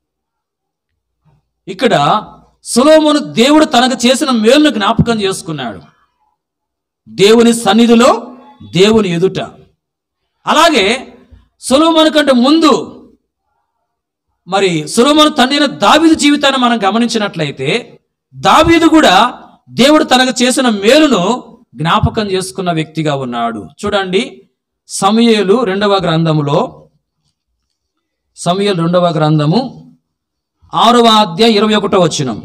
ఇక్కడ సులోమును దేవుడు తనకు చేసిన మేలును జ్ఞాపకం చేసుకున్నాడు దేవుని సన్నిధిలో దేవుని ఎదుట అలాగే సులోమను కంటే ముందు మరి సులోమను తండ్రి దావీదు జీవితాన్ని మనం గమనించినట్లయితే దావీదు కూడా దేవుడు తనకు చేసిన మేలును జ్ఞాపకం చేసుకున్న వ్యక్తిగా ఉన్నాడు చూడండి సమయలు రెండవ గ్రంథములో సమయలు రెండవ గ్రంథము ఆరవ అధ్యాయ ఇరవై ఒకటో వచ్చినం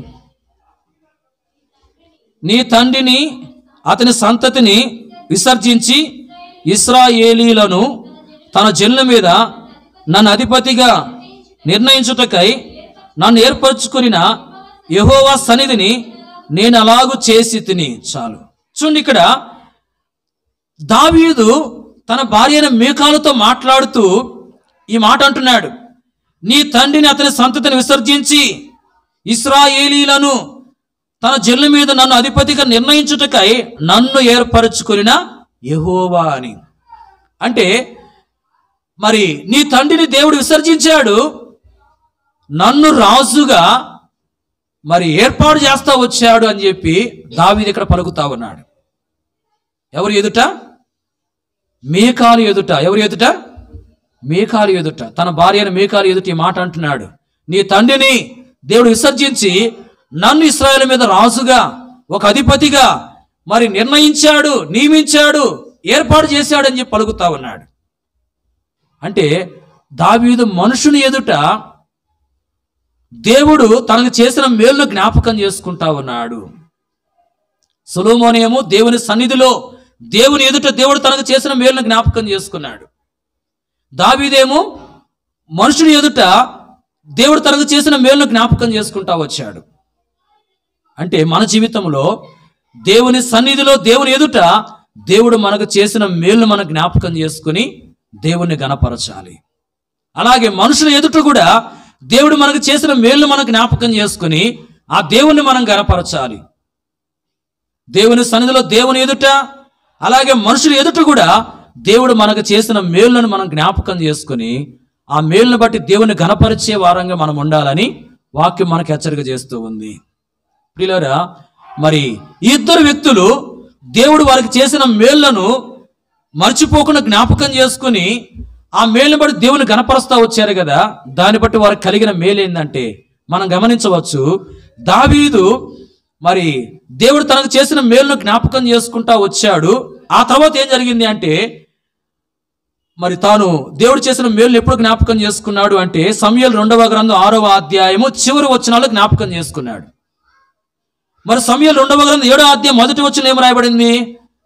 నీ తండ్రిని అతని సంతతిని విసర్జించి ఇస్రాయేలీలను తన జనుల మీద నన్ను అధిపతిగా నిర్ణయించుటకై నన్ను ఏర్పరచుకున్న యహోవా సన్నిధిని నేను అలాగు చేసి తిని చాలు చూడండి ఇక్కడ దావీదు తన భార్య అయిన మీకాలతో మాట్లాడుతూ ఈ మాట అంటున్నాడు నీ తండ్రిని అతని సంతతిని విసర్జించి ఇస్రాయేలీలను తన జనుల మీద నన్ను అధిపతిగా నిర్ణయించుటకై నన్ను ఏర్పరచుకున్న యెహోవా అని అంటే మరి నీ తండ్రిని దేవుడు విసర్జించాడు నన్ను రాజుగా మరి ఏర్పాటు చేస్తా వచ్చాడు అని చెప్పి దావీదు ఇక్కడ పలుకుతా ఉన్నాడు ఎవరు ఎదుట మీకాలు ఎదుట ఎవరు ఎదుట మీకాలు ఎదుట తన భార్యను మీకాలు ఎదుట ఈ మాట అంటున్నాడు నీ తండ్రిని దేవుడు విసర్జించి నన్ను ఇస్రాయేల్ మీద రాజుగా ఒక అధిపతిగా మరి నిర్ణయించాడు నియమించాడు ఏర్పాటు చేశాడు అని చెప్పి పలుకుతా ఉన్నాడు అంటే దావీదు మనుషుని ఎదుట దేవుడు తనకు చేసిన మేలును జ్ఞాపకం చేసుకుంటా ఉన్నాడు సులోమోనేమో దేవుని సన్నిధిలో దేవుని ఎదుట దేవుడు తనకు చేసిన మేలును జ్ఞాపకం చేసుకున్నాడు దావీదేమో మనుషుని ఎదుట దేవుడు తనకు చేసిన మేలును జ్ఞాపకం చేసుకుంటా వచ్చాడు అంటే మన జీవితంలో దేవుని సన్నిధిలో దేవుని ఎదుట దేవుడు మనకు చేసిన మేలును మనం జ్ఞాపకం చేసుకుని దేవుణ్ణి గణపరచాలి అలాగే మనుషుల ఎదుట కూడా దేవుడు మనకు చేసిన మేలును మనం జ్ఞాపకం చేసుకుని ఆ దేవుణ్ణి మనం గణపరచాలి దేవుని సన్నిధిలో దేవుని ఎదుట అలాగే మనుషుల ఎదుట కూడా దేవుడు మనకు చేసిన మేలులను మనం జ్ఞాపకం చేసుకుని ఆ మేలును బట్టి దేవుని గణపరిచే వారంగా మనం ఉండాలని వాక్యం మనకు హెచ్చరిక చేస్తూ ఉంది ప్రియులారా మరి ఈ ఇద్దరు వ్యక్తులు దేవుడు వారికి చేసిన మేళ్లను మర్చిపోకుండా జ్ఞాపకం చేసుకుని ఆ మేలును బట్టి దేవుని గణపరుస్తా వచ్చారు కదా దాన్ని బట్టి వారికి కలిగిన మేలు ఏంటంటే మనం గమనించవచ్చు దావీదు మరి దేవుడు తనకు చేసిన మేలును జ్ఞాపకం చేసుకుంటా వచ్చాడు ఆ తర్వాత ఏం జరిగింది అంటే మరి తాను దేవుడు చేసిన మేలు ఎప్పుడు జ్ఞాపకం చేసుకున్నాడు అంటే సమయలు రెండవ గ్రంథం ఆరవ అధ్యాయము చివరి వచనాలు జ్ఞాపకం చేసుకున్నాడు మరి సమయలు రెండవ గ్రంథం ఏడో అధ్యాయం మొదటి వచ్చిన ఏం రాయబడింది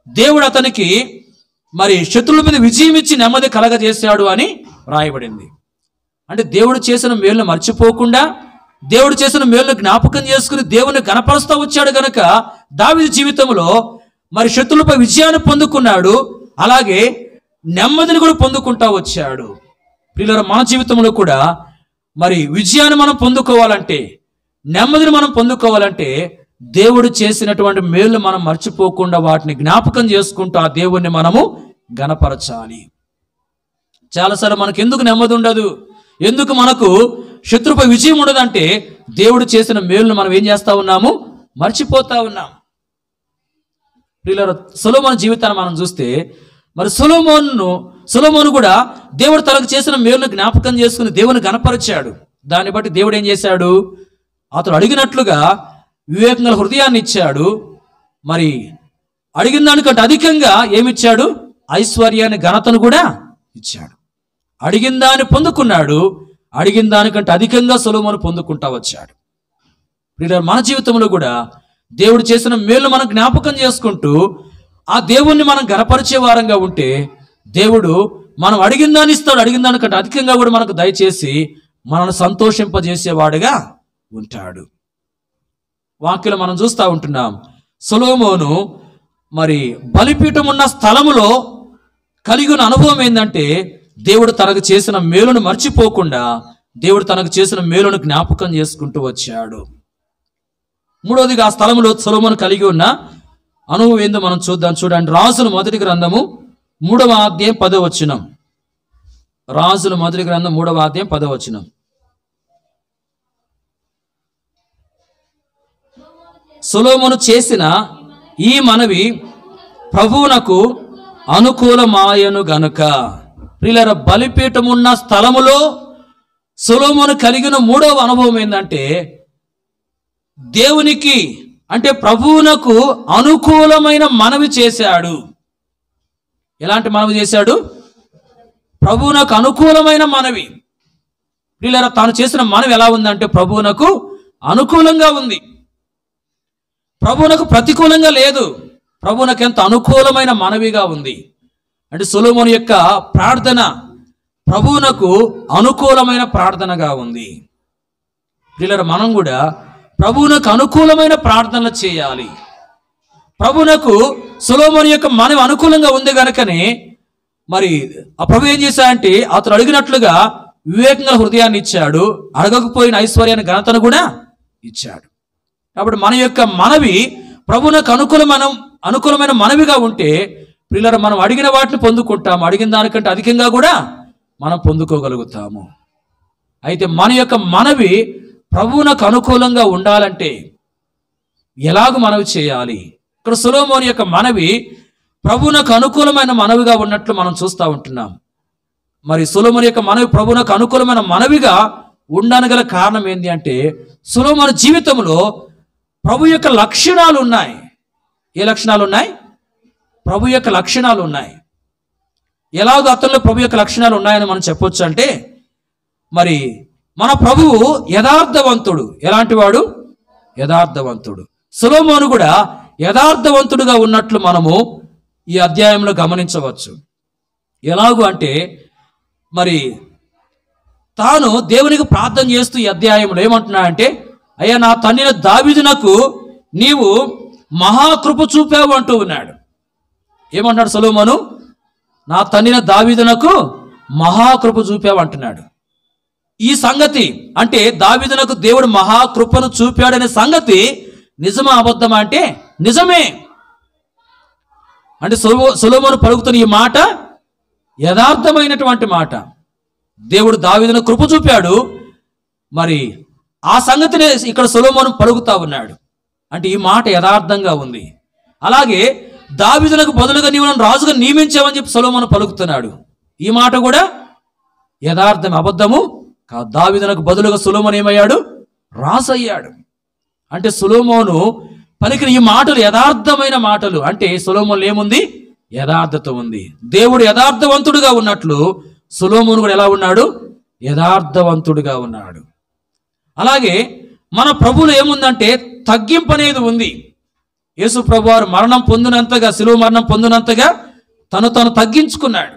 దేవుడు అతనికి మరి శత్రువుల మీద విజయం ఇచ్చి నెమ్మది కలగజేశాడు అని వ్రాయబడింది అంటే దేవుడు చేసిన మేలును మర్చిపోకుండా దేవుడు చేసిన మేలును జ్ఞాపకం చేసుకుని దేవుని గణపరుస్తూ వచ్చాడు గనక దావిది జీవితంలో మరి శత్రులపై విజయాన్ని పొందుకున్నాడు అలాగే నెమ్మదిని కూడా పొందుకుంటా వచ్చాడు పిల్లల మన జీవితంలో కూడా మరి విజయాన్ని మనం పొందుకోవాలంటే నెమ్మదిని మనం పొందుకోవాలంటే దేవుడు చేసినటువంటి మేలు మనం మర్చిపోకుండా వాటిని జ్ఞాపకం చేసుకుంటూ ఆ దేవుణ్ణి మనము గణపరచాలి చాలాసార్లు మనకు ఎందుకు నెమ్మది ఉండదు ఎందుకు మనకు శత్రుపై విజయం ఉండదంటే దేవుడు చేసిన మేలును మనం ఏం చేస్తా ఉన్నాము మర్చిపోతా ఉన్నాం ప్రియుల సొలోమోన్ జీవితాన్ని మనం చూస్తే మరి సొలోమోన్ను సొలోమోను కూడా దేవుడు తనకు చేసిన మేలును జ్ఞాపకం చేసుకుని దేవుని గణపరిచాడు దాన్ని బట్టి దేవుడు ఏం చేశాడు అతడు అడిగినట్లుగా వివేకంగా హృదయాన్ని ఇచ్చాడు మరి అడిగిన దానికంటే అధికంగా ఏమిచ్చాడు ఐశ్వర్యాన్ని ఘనతను కూడా ఇచ్చాడు అడిగిన దాన్ని పొందుకున్నాడు అడిగిన దానికంటే అధికంగా సొలోమోను పొందుకుంటా వచ్చాడు ప్రియులారా, మన జీవితంలో కూడా దేవుడు చేసిన మేలు మనం జ్ఞాపకం చేసుకుంటూ ఆ దేవుణ్ణి మనం గనపరిచే వారంగా ఉంటే దేవుడు మనం అడిగిన దాన్ని ఇస్తాడు అడిగిన దానికంటే అధికంగా కూడా మనకు దయచేసి మనల్ని సంతోషింపజేసేవాడుగా ఉంటాడు వాక్యలో మనం చూస్తూ ఉంటున్నాం సొలోమోను మరి బలిపీఠం ఉన్న స్థలములో కలిగిన అనుభవం ఏంటంటే దేవుడు తనకు చేసిన మేలును మర్చిపోకుండా దేవుడు తనకు చేసిన మేలును జ్ఞాపకం చేసుకుంటూ వచ్చాడు మూడవదిగా ఆ స్థలంలో సొలొమోను కలిగి ఉన్న అనుభవం ఏందో మనం చూద్దాం చూడండి రాజుల మొదటి గ్రంథము మూడవ అధ్యాయం పదో వచనం రాజుల మొదటి గ్రంథం మూడవ అధ్యాయం పదో వచనం సొలోమోను చేసిన ఈ మనవి ప్రభువునకు అనుకూలమాయను గనుక ప్రియులర బలిపీఠం ఉన్న స్థలములో సొలోమోను కలిగిన మూడవ అనుభవం ఏంటంటే దేవునికి అంటే ప్రభువునకు అనుకూలమైన మనవి చేశాడు ఎలాంటి మనవి చేశాడు ప్రభువునకు అనుకూలమైన మనవి ప్రియులరా తాను చేసిన మనవి ఎలా ఉందంటే ప్రభువునకు అనుకూలంగా ఉంది ప్రభువునకు ప్రతికూలంగా లేదు ప్రభువునకు ఎంత అనుకూలమైన మనవిగా ఉంది అంటే సొలోమోను యొక్క ప్రార్థన ప్రభువునకు అనుకూలమైన ప్రార్థనగా ఉంది ప్రియులరా మనం కూడా ప్రభువునకు అనుకూలమైన ప్రార్థనలు చేయాలి ప్రభువునకు సులోమోని యొక్క మనవి అనుకూలంగా ఉంది గనుకనే మరి ఆ ప్రభు ఏం చేశాడంటే అతను అడిగినట్లుగా వివేకంగా హృదయాన్ని ఇచ్చాడు అడగకపోయిన ఐశ్వర్యాన్ని ఘనతను కూడా ఇచ్చాడు కాబట్టి మన యొక్క మనవి ప్రభువునకు అనుకూలమైన అనుకూలమైన మనవిగా ఉంటే పిల్లలు మనం అడిగిన వాటిని పొందుకుంటాము అడిగిన దానికంటే అధికంగా కూడా మనం పొందుకోగలుగుతాము అయితే మన యొక్క మనవి ప్రభువునకు అనుకూలంగా ఉండాలంటే ఎలాగ మనవి చేయాలి ఇక్కడ సులోమోని యొక్క మనవి ప్రభువునకు అనుకూలమైన మనవిగా ఉన్నట్లు మనం చూస్తూ ఉంటున్నాం మరి సులోమోని యొక్క మనవి ప్రభువునకు అనుకూలమైన మనవిగా ఉండనగల కారణం ఏంటి అంటే సులోమోని జీవితంలో ప్రభు యొక్క లక్షణాలు ఉన్నాయి ఏ లక్షణాలు ఉన్నాయి ప్రభు యొక్క లక్షణాలు ఉన్నాయి ఎలాగో అతనిలో ప్రభు యొక్క లక్షణాలు ఉన్నాయని మనం చెప్పొచ్చు అంటే మరి మన ప్రభువు యథార్థవంతుడు ఎలాంటి వాడు యథార్థవంతుడు సులోమోను కూడా యథార్థవంతుడుగా ఉన్నట్లు మనము ఈ అధ్యాయంలో గమనించవచ్చు ఎలాగు అంటే మరి తాను దేవునికి ప్రార్థన చేస్తూ ఈ అధ్యాయంలో ఏమంటున్నాడంటే అయ్యా నా తండ్రిన దావిదునకు నీవు మహాకృప చూపావు అంటూ ఉన్నాడు ఏమంటాడు సొలోమోను నా తండ్రిన దావీదునకు మహాకృప చూపావు అంటున్నాడు ఈ సంగతి అంటే దావీదునకు దేవుడు మహాకృపను చూపాడనే సంగతి నిజమా అబద్ధమా అంటే నిజమే అంటే సొలో సొలోమోను పలుకుతున్న ఈ మాట యథార్థమైనటువంటి మాట దేవుడు దావీదును కృప చూపాడు మరి ఆ సంగతినే ఇక్కడ సొలోమోను పలుకుతా ఉన్నాడు అంటే ఈ మాట యథార్థంగా ఉంది అలాగే దావీదునకు బదులుగా నీవు నన్ను రాజుగా నియమించావని చెప్పి సొలోమోను పలుకుతున్నాడు ఈ మాట కూడా యథార్థం అబద్ధము కా- దావీదునకు బదులుగా సులోమోను ఏమయ్యాడు రాజు అయ్యాడు అంటే సులోమోను పలికిన ఈ మాటలు యథార్థమైన మాటలు అంటే సులోమోన్లో ఏముంది యథార్థత ఉంది దేవుడు యథార్థవంతుడుగా ఉన్నట్లు సులోమోను కూడా ఎలా ఉన్నాడు యథార్థవంతుడుగా ఉన్నాడు అలాగే మన ప్రభువులో ఏముందంటే తగ్గింపు అనేది ఉంది యేసు ప్రభు వారు మరణం పొందినంతగా శిలువ మరణం పొందినంతగా తను తను తగ్గించుకున్నాడు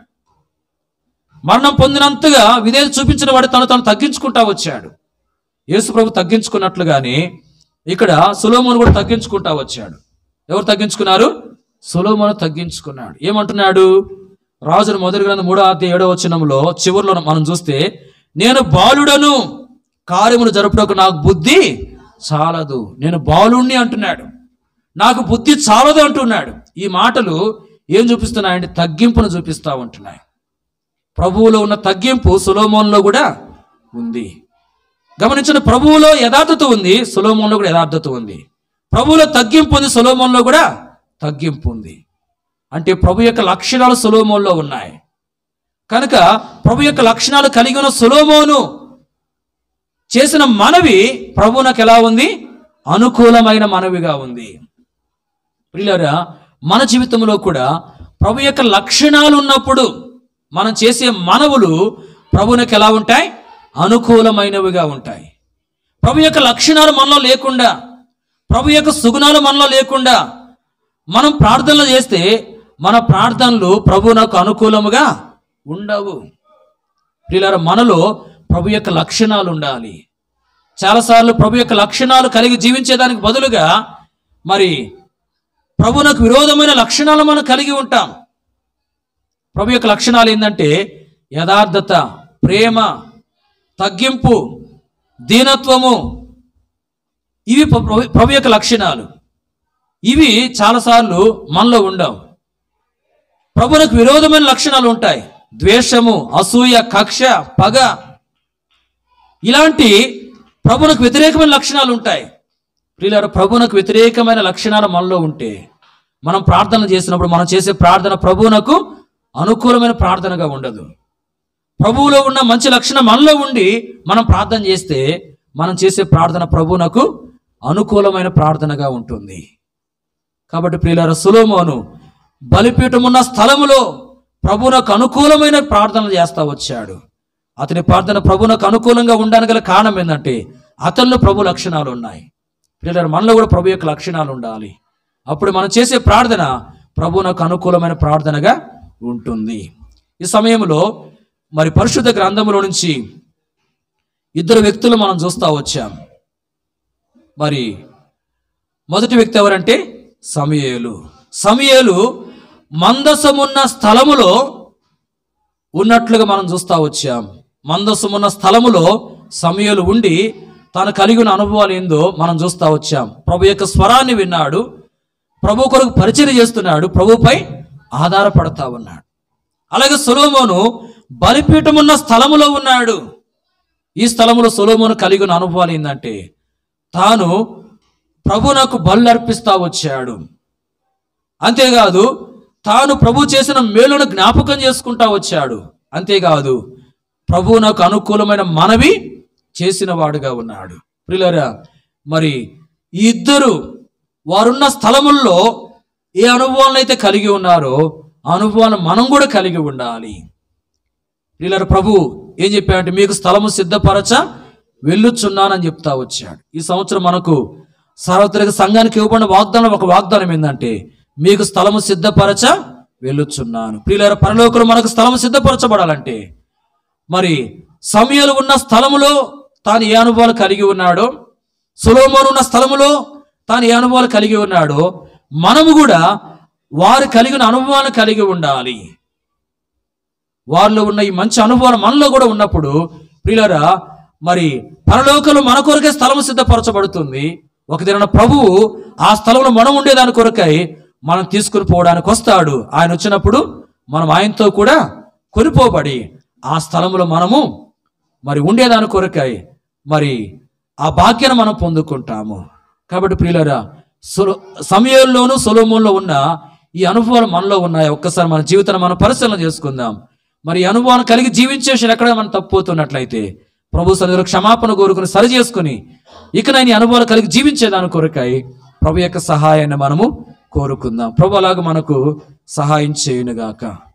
మరణం పొందినంతగా విధేయత చూపించిన వాడు తను తను తగ్గించుకుంటా వచ్చాడు యేసు ప్రభు తగ్గించుకున్నట్లుగానే ఇక్కడ సులోమోను కూడా తగ్గించుకుంటా వచ్చాడు ఎవరు తగ్గించుకున్నారు సులోమోను తగ్గించుకున్నాడు ఏమంటున్నాడు రాజును మొదటి గ్రంథం మూడో అధ్యాయ ఏడో వచనంలో చివరిలో మనం చూస్తే నేను బాలుడను కార్యములు జరుపుటకు నాకు బుద్ధి చాలదు నేను బాలుణ్ణి అంటున్నాడు నాకు బుద్ధి చాలదు అంటున్నాడు ఈ మాటలు ఏం చూపిస్తున్నాయంటే తగ్గింపును చూపిస్తా ఉంటున్నాయి ప్రభువులో ఉన్న తగ్గింపు సులోమోన్లో కూడా ఉంది గమనించిన ప్రభువులో యథార్థత ఉంది సులోమోన్లో కూడా యథార్థత ఉంది ప్రభువులో తగ్గింపు ఉంది సులోమోన్లో కూడా తగ్గింపు ఉంది అంటే ప్రభు యొక్క లక్షణాలు సులోమోన్లో ఉన్నాయి కనుక ప్రభు యొక్క లక్షణాలు కలిగి ఉన్న సులోమోను చేసిన మనవి ప్రభువునకు ఎలా ఉంది అనుకూలమైన మనవిగా ఉంది ప్రియులారా మన జీవితంలో కూడా ప్రభు యొక్క లక్షణాలు ఉన్నప్పుడు మనం చేసే మనవులు ప్రభువునకు ఎలా ఉంటాయి అనుకూలమైనవిగా ఉంటాయి ప్రభు యొక్క లక్షణాలు మనలో లేకుండా ప్రభు యొక్క సుగుణాలు మనలో లేకుండా మనం ప్రార్థనలు చేస్తే మన ప్రార్థనలు ప్రభువునకు అనుకూలముగా ఉండవు ప్రియులారా మనలో ప్రభు యొక్క లక్షణాలు ఉండాలి చాలాసార్లు ప్రభు యొక్క లక్షణాలు కలిగి జీవించేదానికి బదులుగా మరి ప్రభునకు విరోధమైన లక్షణాలు మనం కలిగి ఉంటాం ప్రభు యొక్క లక్షణాలు ఏంటంటే యథార్థత ప్రేమ తగ్గింపు దీనత్వము ఇవి ప్రభు- ప్రభు యొక్క లక్షణాలు ఇవి చాలాసార్లు మనలో ఉండవు ప్రభునకు విరోధమైన లక్షణాలు ఉంటాయి ద్వేషము అసూయ కక్ష పగ ఇలాంటి ప్రభునకు వ్యతిరేకమైన లక్షణాలు ఉంటాయి ప్రియులారా ప్రభునకు వ్యతిరేకమైన లక్షణాలు మనలో ఉంటే మనం ప్రార్థన చేసినప్పుడు మనం చేసే ప్రార్థన ప్రభువునకు అనుకూలమైన ప్రార్థనగా ఉండదు ప్రభువులో ఉన్న మంచి లక్షణం మనలో ఉండి మనం ప్రార్థన చేస్తే మనం చేసే ప్రార్థన ప్రభువునకు అనుకూలమైన ప్రార్థనగా ఉంటుంది కాబట్టి ప్రియులార సులోమోను బలిపీఠం ఉన్న స్థలములో ప్రభువునకు అనుకూలమైన ప్రార్థనలు చేస్తా వచ్చాడు అతని ప్రార్థన ప్రభువునకు అనుకూలంగా ఉండడానికి గల కారణం ఏంటంటే అతనిలో ప్రభు లక్షణాలు ఉన్నాయి ప్రియులారా మనలో కూడా ప్రభు యొక్క లక్షణాలు ఉండాలి అప్పుడు మనం చేసే ప్రార్థన ప్రభువునకు అనుకూలమైన ప్రార్థనగా ఉంటుంది ఈ సమయంలో మరి పరిశుద్ధ గ్రంథములో నుంచి ఇద్దరు వ్యక్తులు మనం చూస్తా వచ్చాం మరి మొదటి వ్యక్తి ఎవరంటే సమయేలు సమయేలు మందసమున్న స్థలములో ఉన్నట్లుగా మనం చూస్తా వచ్చాం మందసమున్న స్థలములో సమయలు ఉండి తాను కలిగి ఉన్న అనుభవాలు ఏందో మనం చూస్తా వచ్చాం ప్రభు యొక్క స్వరాన్ని విన్నాడు ప్రభు కొరకు పరిచయం చేస్తున్నాడు ప్రభుపై ఆధారపడతా ఉన్నాడు అలాగే సొలోమోను బలిపీఠం ఉన్న స్థలములో ఉన్నాడు ఈ స్థలములో సొలోమోను కలిగి ఉన్న అనుభవాలు ఏంటంటే తాను ప్రభునకు బలు అర్పిస్తా వచ్చాడు అంతేకాదు తాను ప్రభు చేసిన మేలును జ్ఞాపకం చేసుకుంటా వచ్చాడు అంతేకాదు ప్రభు నాకు అనుకూలమైన మనవి చేసిన వాడుగా ఉన్నాడు ప్రిలరా మరి ఈ ఇద్దరు వారున్న స్థలముల్లో ఏ అనుభవాలను అయితే కలిగి ఉన్నారో ఆ అనుభవాలను మనం కూడా కలిగి ఉండాలి ప్రియులార ప్రభు ఏం చెప్పాడంటే మీకు స్థలము సిద్ధపరచ వెళ్ళుచున్నానని చెప్తా వచ్చాడు ఈ సంవత్సరం మనకు సార్వత్రిక సంఘానికి ఇవ్వబడిన వాగ్దానం ఒక వాగ్దానం ఏంటంటే మీకు స్థలము సిద్ధపరచ వెళ్ళుచున్నాను ప్రియులార పరలోకులు మనకు స్థలము సిద్ధపరచబడాలంటే మరి సమయాలు ఉన్న స్థలములో తాను ఏ అనుభవాలు కలిగి ఉన్నాడో సులోమోను ఉన్న స్థలములో తాను ఏ అనుభవాలు కలిగి ఉన్నాడో మనము కూడా వారు కలిగిన అనుభవాలను కలిగి ఉండాలి వారిలో ఉన్న ఈ మంచి అనుభవాలు మనలో కూడా ఉన్నప్పుడు ప్రియులరా మరి పరలోకంలో మన కొరకే స్థలం సిద్ధపరచబడుతుంది ఒక దిన ప్రభువు ఆ స్థలంలో మనం ఉండేదాని కొరకై మనం తీసుకుని పోవడానికి వస్తాడు ఆయన వచ్చినప్పుడు మనం ఆయనతో కూడా కొనిపోబడి ఆ స్థలంలో మనము మరి ఉండేదాని కొరకై మరి ఆ భాగ్యాన్ని మనం పొందుకుంటాము కాబట్టి ప్రియులరా సులో సమయంలోనూ సులోమంలో ఉన్న ఈ అనుభవాలు మనలో ఉన్నాయి ఒక్కసారి మన జీవితాన్ని మనం పరిశీలన చేసుకుందాం మరి ఈ అనుభవాన్ని కలిగి జీవించేసి ఎక్కడ మనం తప్పిపోతున్నట్లయితే ప్రభు సన్నిధిలో క్షమాపణ కోరుకుని సరి చేసుకుని ఇక నేను ఈ అనుభవాలు కలిగి జీవించేదాని కొరకై ప్రభు యొక్క సహాయాన్ని మనము కోరుకుందాం ప్రభు అలాగ మనకు సహాయం చేయునుగాక